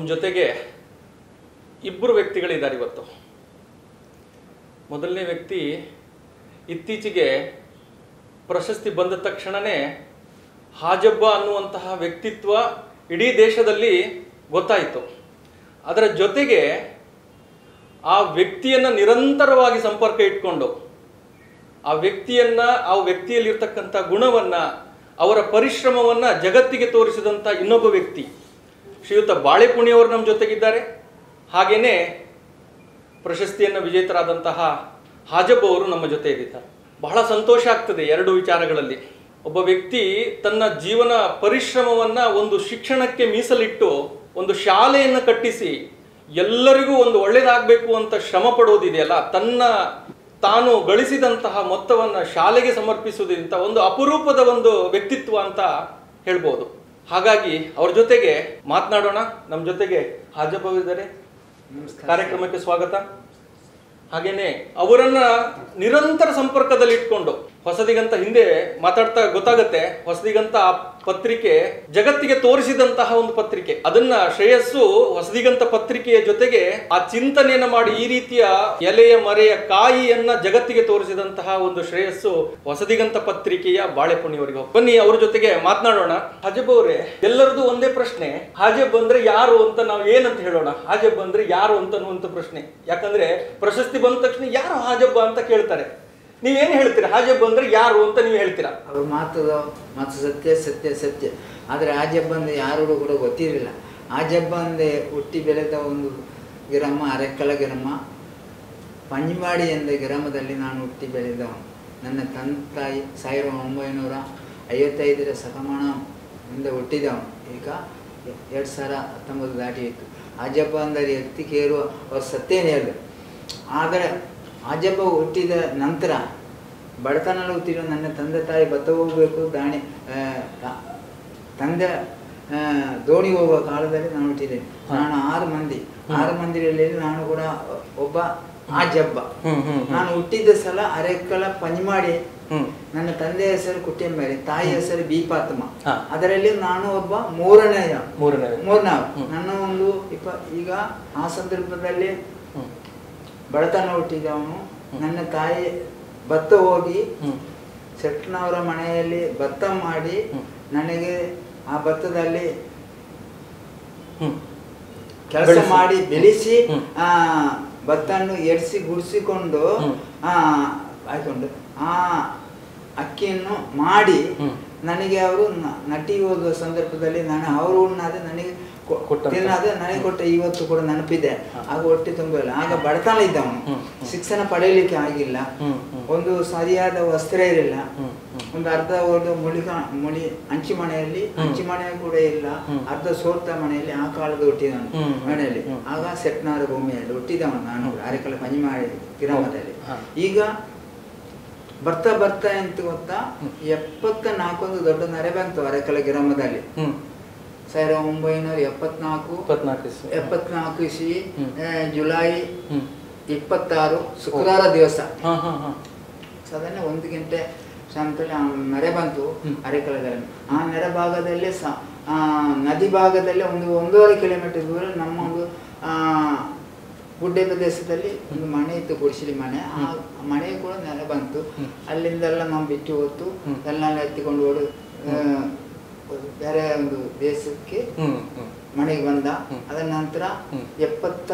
ಜೊತೆಗೆ ಇಬ್ಬರು ವ್ಯಕ್ತಿಗಳಿದ್ದಾರೆ ಇವತ್ತು ಮೊದಲನೇ ವ್ಯಕ್ತಿ ಇತ್ತೀಚೆಗೆ ಪ್ರಶಸ್ತಿ ಬಂದ ತಕ್ಷಣವೇ ಹಾಜಬ್ಬ ಅನ್ನುವಂತಹ ವ್ಯಕ್ತಿತ್ವ ಇಡೀ ದೇಶದಲ್ಲಿ ಗೊತ್ತಾಯಿತು ಅದರ ಜೊತೆಗೆ ಆ ವ್ಯಕ್ತಿಯನ್ನು ನಿರಂತರವಾಗಿ ಸಂಪರ್ಕ ಇಟ್ಕೊಂಡು ಆ ವ್ಯಕ್ತಿಯನ್ನ ಆ ವ್ಯಕ್ತಿಯಲ್ಲಿರ್ತಕ್ಕಂಥ ಗುಣವನ್ನ ಅವರ ಪರಿಶ್ರಮವನ್ನ ಜಗತ್ತಿಗೆ ತೋರಿಸಿದಂಥ ಇನ್ನೊಬ್ಬ ವ್ಯಕ್ತಿ ಶ್ರೀಯುತ ಬಾಳೆಪುಣಿಯವರು ನಮ್ಮ ಜೊತೆಗಿದ್ದಾರೆ ಹಾಗೇನೆ ಪ್ರಶಸ್ತಿಯನ್ನು ವಿಜೇತರಾದಂತಹ ಹಾಜಬ್ಬ ಅವರು ನಮ್ಮ ಜೊತೆ ಇದ್ದಾರೆ ಬಹಳ ಸಂತೋಷ ಆಗ್ತದೆ ಎರಡು ವಿಚಾರಗಳಲ್ಲಿ ಒಬ್ಬ ವ್ಯಕ್ತಿ ತನ್ನ ಜೀವನ ಪರಿಶ್ರಮವನ್ನ ಒಂದು ಶಿಕ್ಷಣಕ್ಕೆ ಮೀಸಲಿಟ್ಟು ಒಂದು ಶಾಲೆಯನ್ನು ಕಟ್ಟಿಸಿ ಎಲ್ಲರಿಗೂ ಒಂದು ಒಳ್ಳೇದಾಗಬೇಕು ಅಂತ ಶ್ರಮ ಪಡೋದಿದೆಯಲ್ಲ ತನ್ನ ತಾನು ಗಳಿಸಿದಂತಹ ಮೊತ್ತವನ್ನು ಶಾಲೆಗೆ ಸಮರ್ಪಿಸುವುದರಿಂದ ಒಂದು ಅಪರೂಪದ ಒಂದು ವ್ಯಕ್ತಿತ್ವ ಅಂತ ಹೇಳ್ಬೋದು ಹಾಗಾಗಿ ಅವ್ರ ಜೊತೆಗೆ ಮಾತನಾಡೋಣ ನಮ್ಮ ಜೊತೆಗೆ ಹಾಜಬ್ಬ ಇದ್ದಾರೆ ಕಾರ್ಯಕ್ರಮಕ್ಕೆ ಸ್ವಾಗತ ಹಾಗೇನೆ ಅವರನ್ನ ನಿರಂತರ ಸಂಪರ್ಕದಲ್ಲಿ ಇಟ್ಕೊಂಡು ಹೊಸದಿಗಂತ ಹಿಂದೆ ಮಾತಾಡ್ತಾ ಗೊತ್ತಾಗತ್ತೆ ಹೊಸದಿಗಂತ ಆ ಪತ್ರಿಕೆ ಜಗತ್ತಿಗೆ ತೋರಿಸಿದಂತಹ ಒಂದು ಪತ್ರಿಕೆ ಅದನ್ನ ಶ್ರೇಯಸ್ಸು ಹೊಸದಿಗಂತ ಪತ್ರಿಕೆಯ ಜೊತೆಗೆ ಆ ಚಿಂತನೆಯನ್ನ ಮಾಡಿ ಈ ರೀತಿಯ ಎಲೆಯ ಮರೆಯ ಕಾಯಿಯನ್ನ ಜಗತ್ತಿಗೆ ತೋರಿಸಿದಂತಹ ಒಂದು ಶ್ರೇಯಸ್ಸು ಹೊಸದಿಗಂತ ಪತ್ರಿಕೆಯ ಬಾಳೆಪುಣಿಯವರಿಗೆ ಬನ್ನಿ ಅವ್ರ ಜೊತೆಗೆ ಮಾತನಾಡೋಣ ಹಾಜಬ್ ಅವರೇ ಎಲ್ಲರದು ಒಂದೇ ಪ್ರಶ್ನೆ ಹಾಜಬ್ ಅಂದ್ರೆ ಯಾರು ಅಂತ ನಾವು ಏನಂತ ಹೇಳೋಣ ಹಾಜಬ್ ಅಂದ್ರೆ ಯಾರು ಅಂತ ಅನ್ನುವಂಥ ಪ್ರಶ್ನೆ ಯಾಕಂದ್ರೆ ಪ್ರಶಸ್ತಿ ಬಂದ ತಕ್ಷಣ ಯಾರು ಹಾಜಬ್ಬ ಅಂತ ಕೇಳ್ತಾರೆ ನೀವೇನು ಹೇಳ್ತೀರಾ ಹಾಜಬ್ ಅಂದ್ರೆ ಯಾರು ಅಂತ ನೀವು ಹೇಳ್ತೀರಾ ಅವ್ರ ಮಾತು ಮಾತು ಸತ್ಯ ಸತ್ಯ ಸತ್ಯ ಆದರೆ ಆ ಜಬ್ಬ ಅಂದರೆ ಯಾರಿಗೂ ಕೂಡ ಗೊತ್ತಿರಲಿಲ್ಲ ಆ ಜಬ್ಬ ಅಂದರೆ ಹುಟ್ಟಿ ಬೆಳೆದ ಒಂದು ಗ್ರಾಮ ಅರೆಕ್ಕಲ ಗ್ರಾಮ ಪಂಜಮಾಡಿ ಎಂದ ಗ್ರಾಮದಲ್ಲಿ ನಾನು ಹುಟ್ಟಿ ಬೆಳೆದವನು ನನ್ನ ತಂದೆ ತಾಯಿ ಸಾವಿರದ ಒಂಬೈನೂರ ಐವತ್ತೈದರ ಸಕಮಾನ ಮುಂದೆ ಹುಟ್ಟಿದವನು ಈಗ ಎರಡು ಸಾವಿರ ಹತ್ತೊಂಬತ್ತು ದಾಟಿ ಇತ್ತು ಆಜಬ್ಬ ಅಂದರೆ ಎತ್ತಿ ಕೇರುವ ಅವ್ರು ಸತ್ಯನೇ ಹೇಳಿದೆ ಆದರೆ ಆಜಬ್ಬ ಹುಟ್ಟಿದ ನಂತರ ಬಡತನಲ್ಲಿ ಹುಟ್ಟಿರೋ ನನ್ನ ತಂದೆ ತಾಯಿ ಬತ್ತ ಹೋಗಬೇಕು ದಾಣಿ ಆ, ತ- ತಂದೆ ಆ, ದೋಣಿ ಹೋಗುವ ಕಾಲದಲ್ಲಿ ನಾನು ಹುಟ್ಟಿದ್ದೇನೆ ನಾನು ಆರು ಮಂದಿ ಆರು ಮಂದಿರಲ್ಲಿ ನಾನು ಕೂಡ ಒಬ್ಬ ಆಜಬ್ಬ ಹ್ಮ್, ಹ್ಮ್, ಹ್ಮ್. ನಾನು ಹುಟ್ಟಿದ ಸಲ ಅರೆಕ್ಕಲ ಪಂಜಮಾಡಿ ಹ್ಮ್ ನನ್ನ ತಂದೆಯ ಹೆಸರು ಕುಟ್ಟಿಯಂಬೇರಿ ತಾಯಿ ಹೆಸರು ಬೀಪಾತ್ಮ ಹಾ. ಅದರಲ್ಲಿ ನಾನು ಒಬ್ಬ ಮೂರನೆಯ ಮೂರನೇ ಮೂರನೇ ಹ್ಮ್. ನನ್ನ ಒಂದು ಇಪ್ಪ ಈಗ ಆ ಸಂದರ್ಭದಲ್ಲಿ ಹ್ಮ್ ಬಡತನ ಹುಟ್ಟಿದವನು ನನ್ನ ತಾಯಿ ಭತ್ತ ಹೋಗಿ ಹ್ಮ್ ಶೆಟ್ನವರ ಮನೆಯಲ್ಲಿ ಭತ್ತ ಮಾಡಿ ಹ್ಮ್. ನನಗೆ ಆ ಭತ್ತದಲ್ಲಿ ಹ್ಮ್ ಕೆಲಸ ಬೆಳೆಸಿ. ಮಾಡಿ ಬೆಳೆಸಿ ಹ್ಮ್. ಆ ಭತ್ತನ್ನು ಎಡ್ಸಿ ಗುಡಿಸಿಕೊಂಡು ಹ್ಮ್. ಆ ಹಾಕೊಂಡು ಆ ಅಕ್ಕಿಯನ್ನು ಮಾಡಿ ಹ್ಮ್. ನನಗೆ ಅವರು ನ- ನಟಿ ಹೋದ ಸಂದರ್ಭದಲ್ಲಿ ನಾನು ಅವರು ಉಣ್ಣಾದೆ ನನಗೆ ಕೊ- ಕೊಟ್ಟಂತ. ತಿನ್ನದೆ ನನಗೆ ಕೊಟ್ಟ ಇವತ್ತು ಕೂಡ ನೆನಪಿದೆ ಹಾ. ಆಗ ಹೊಟ್ಟೆ ತುಂಬಿಲ್ಲ ಆಗ ಬಡತನ ಇದ್ದವನು ಹ್ಮ್. ಹ್ಮ್. ಶಿಕ್ಷಣ ಪಡೆಯಲಿಕ್ಕೆ ಆಗಿಲ್ಲ ಹ್ಮ್ ಹ್ಮ್ ಒಂದು ಸರಿಯಾದ ವಸ್ತ್ರ ಇರಲಿಲ್ಲ ಹ್ಮ್ ಹ್ಮ್ ಒಂದು ಅರ್ಧ ಒಂದು ಮುಳಿಕ ಮುಳಿ ಹಂಚಿ ಮನೆಯಲ್ಲಿ ಹ್ಮ್. ಹಂಚಿ ಮನೆ ಕೂಡ ಇಲ್ಲ ಹ್ಮ್. ಅರ್ಧ ಸೋರ್ತ ಮನೆಯಲ್ಲಿ ಆ ಕಾಲದ ಹುಟ್ಟಿದವನು ಹ್ಮ್. ಮನೆಯಲ್ಲಿ ಹ್ಮ್. ಆಗ ಸೆಟ್ನಾರ ಭೂಮಿಯಲ್ಲಿ ಹುಟ್ಟಿದವನು ನಾನು ಕೂಡ ಅರೆಕಲ ಪಂಜಮಾಡಿ ಗ್ರಾಮದಲ್ಲಿ ಹಾ. ಈಗ ಬರ್ತಾ ಬರ್ತಾ ಎಂತ ಗೊತ್ತಾ ಹ್ಮ್. ಎಪ್ಪತ್ತ ನಾಲ್ಕೊಂದು ದೊಡ್ಡ ನರೆ ಬಂತು ಅರೆಕಲ ಗ್ರಾಮದಲ್ಲಿ ಹ್ಮ್ ಸಾವಿರದ ಒಂಬೈನೂರ ಎಪ್ಪತ್ನಾಲ್ಕು ಇಪ್ಪತ್ನಾಲ್ಕು ಇಸ್ವಿ. ಎಪ್ಪತ್ನಾಲ್ಕು ಇಸ್ವಿ ಹ್ಮ್. ಆ, ಜುಲೈ ಹ್ಮ್ ಇಪ್ಪತ್ತಾರು ಶುಕ್ರವಾರ ದಿವಸ ಹಾ ಹಾ ಹಾ ಸಾಧಾರಣ ಒಂದು ಗಂಟೆ ಸಮಯದಲ್ಲಿ ಆ ನೆರೆ ಬಂತು ಹ್ಮ್. ಅರೆಕಲದಲ್ಲಿ ಆ ನೆರೆ ಭಾಗದಲ್ಲಿ ಸ ಆ, ನದಿ ಭಾಗದಲ್ಲಿ ಒಂದು ಒಂದೂವರೆ ಕಿಲೋಮೀಟರ್ ದೂರ ನಮ್ಮ ಒಂದು ಆ, ಗುಡ್ಡೆ ಪ್ರದೇಶದಲ್ಲಿ ಒಂದು ಮನೆ ಇತ್ತು ಗುಡಿಸಲಿ ಮನೆ ಆ ಮನೆ ಕೂಡ ನೆರೆ ಬಂತು ಹ್ಮ್. ಅಲ್ಲಿಂದೆಲ್ಲ ನಾವು ಬಿಟ್ಟು ಹೊತ್ತು ಹ್ಮ್. ಎಲ್ಲ ಎತ್ತಿಕೊಂಡು ಓಡು ಆ, ಬೇರೆ ಒಂದು ದೇಶಕ್ಕೆ ಹ್ಮ್ ಹ್ಮ್ ಮನೆಗೆ ಬಂದ ಹ್ಮ್. ಅದರ ನಂತರ ಹ್ಮ್. ಎಪ್ಪತ್ತ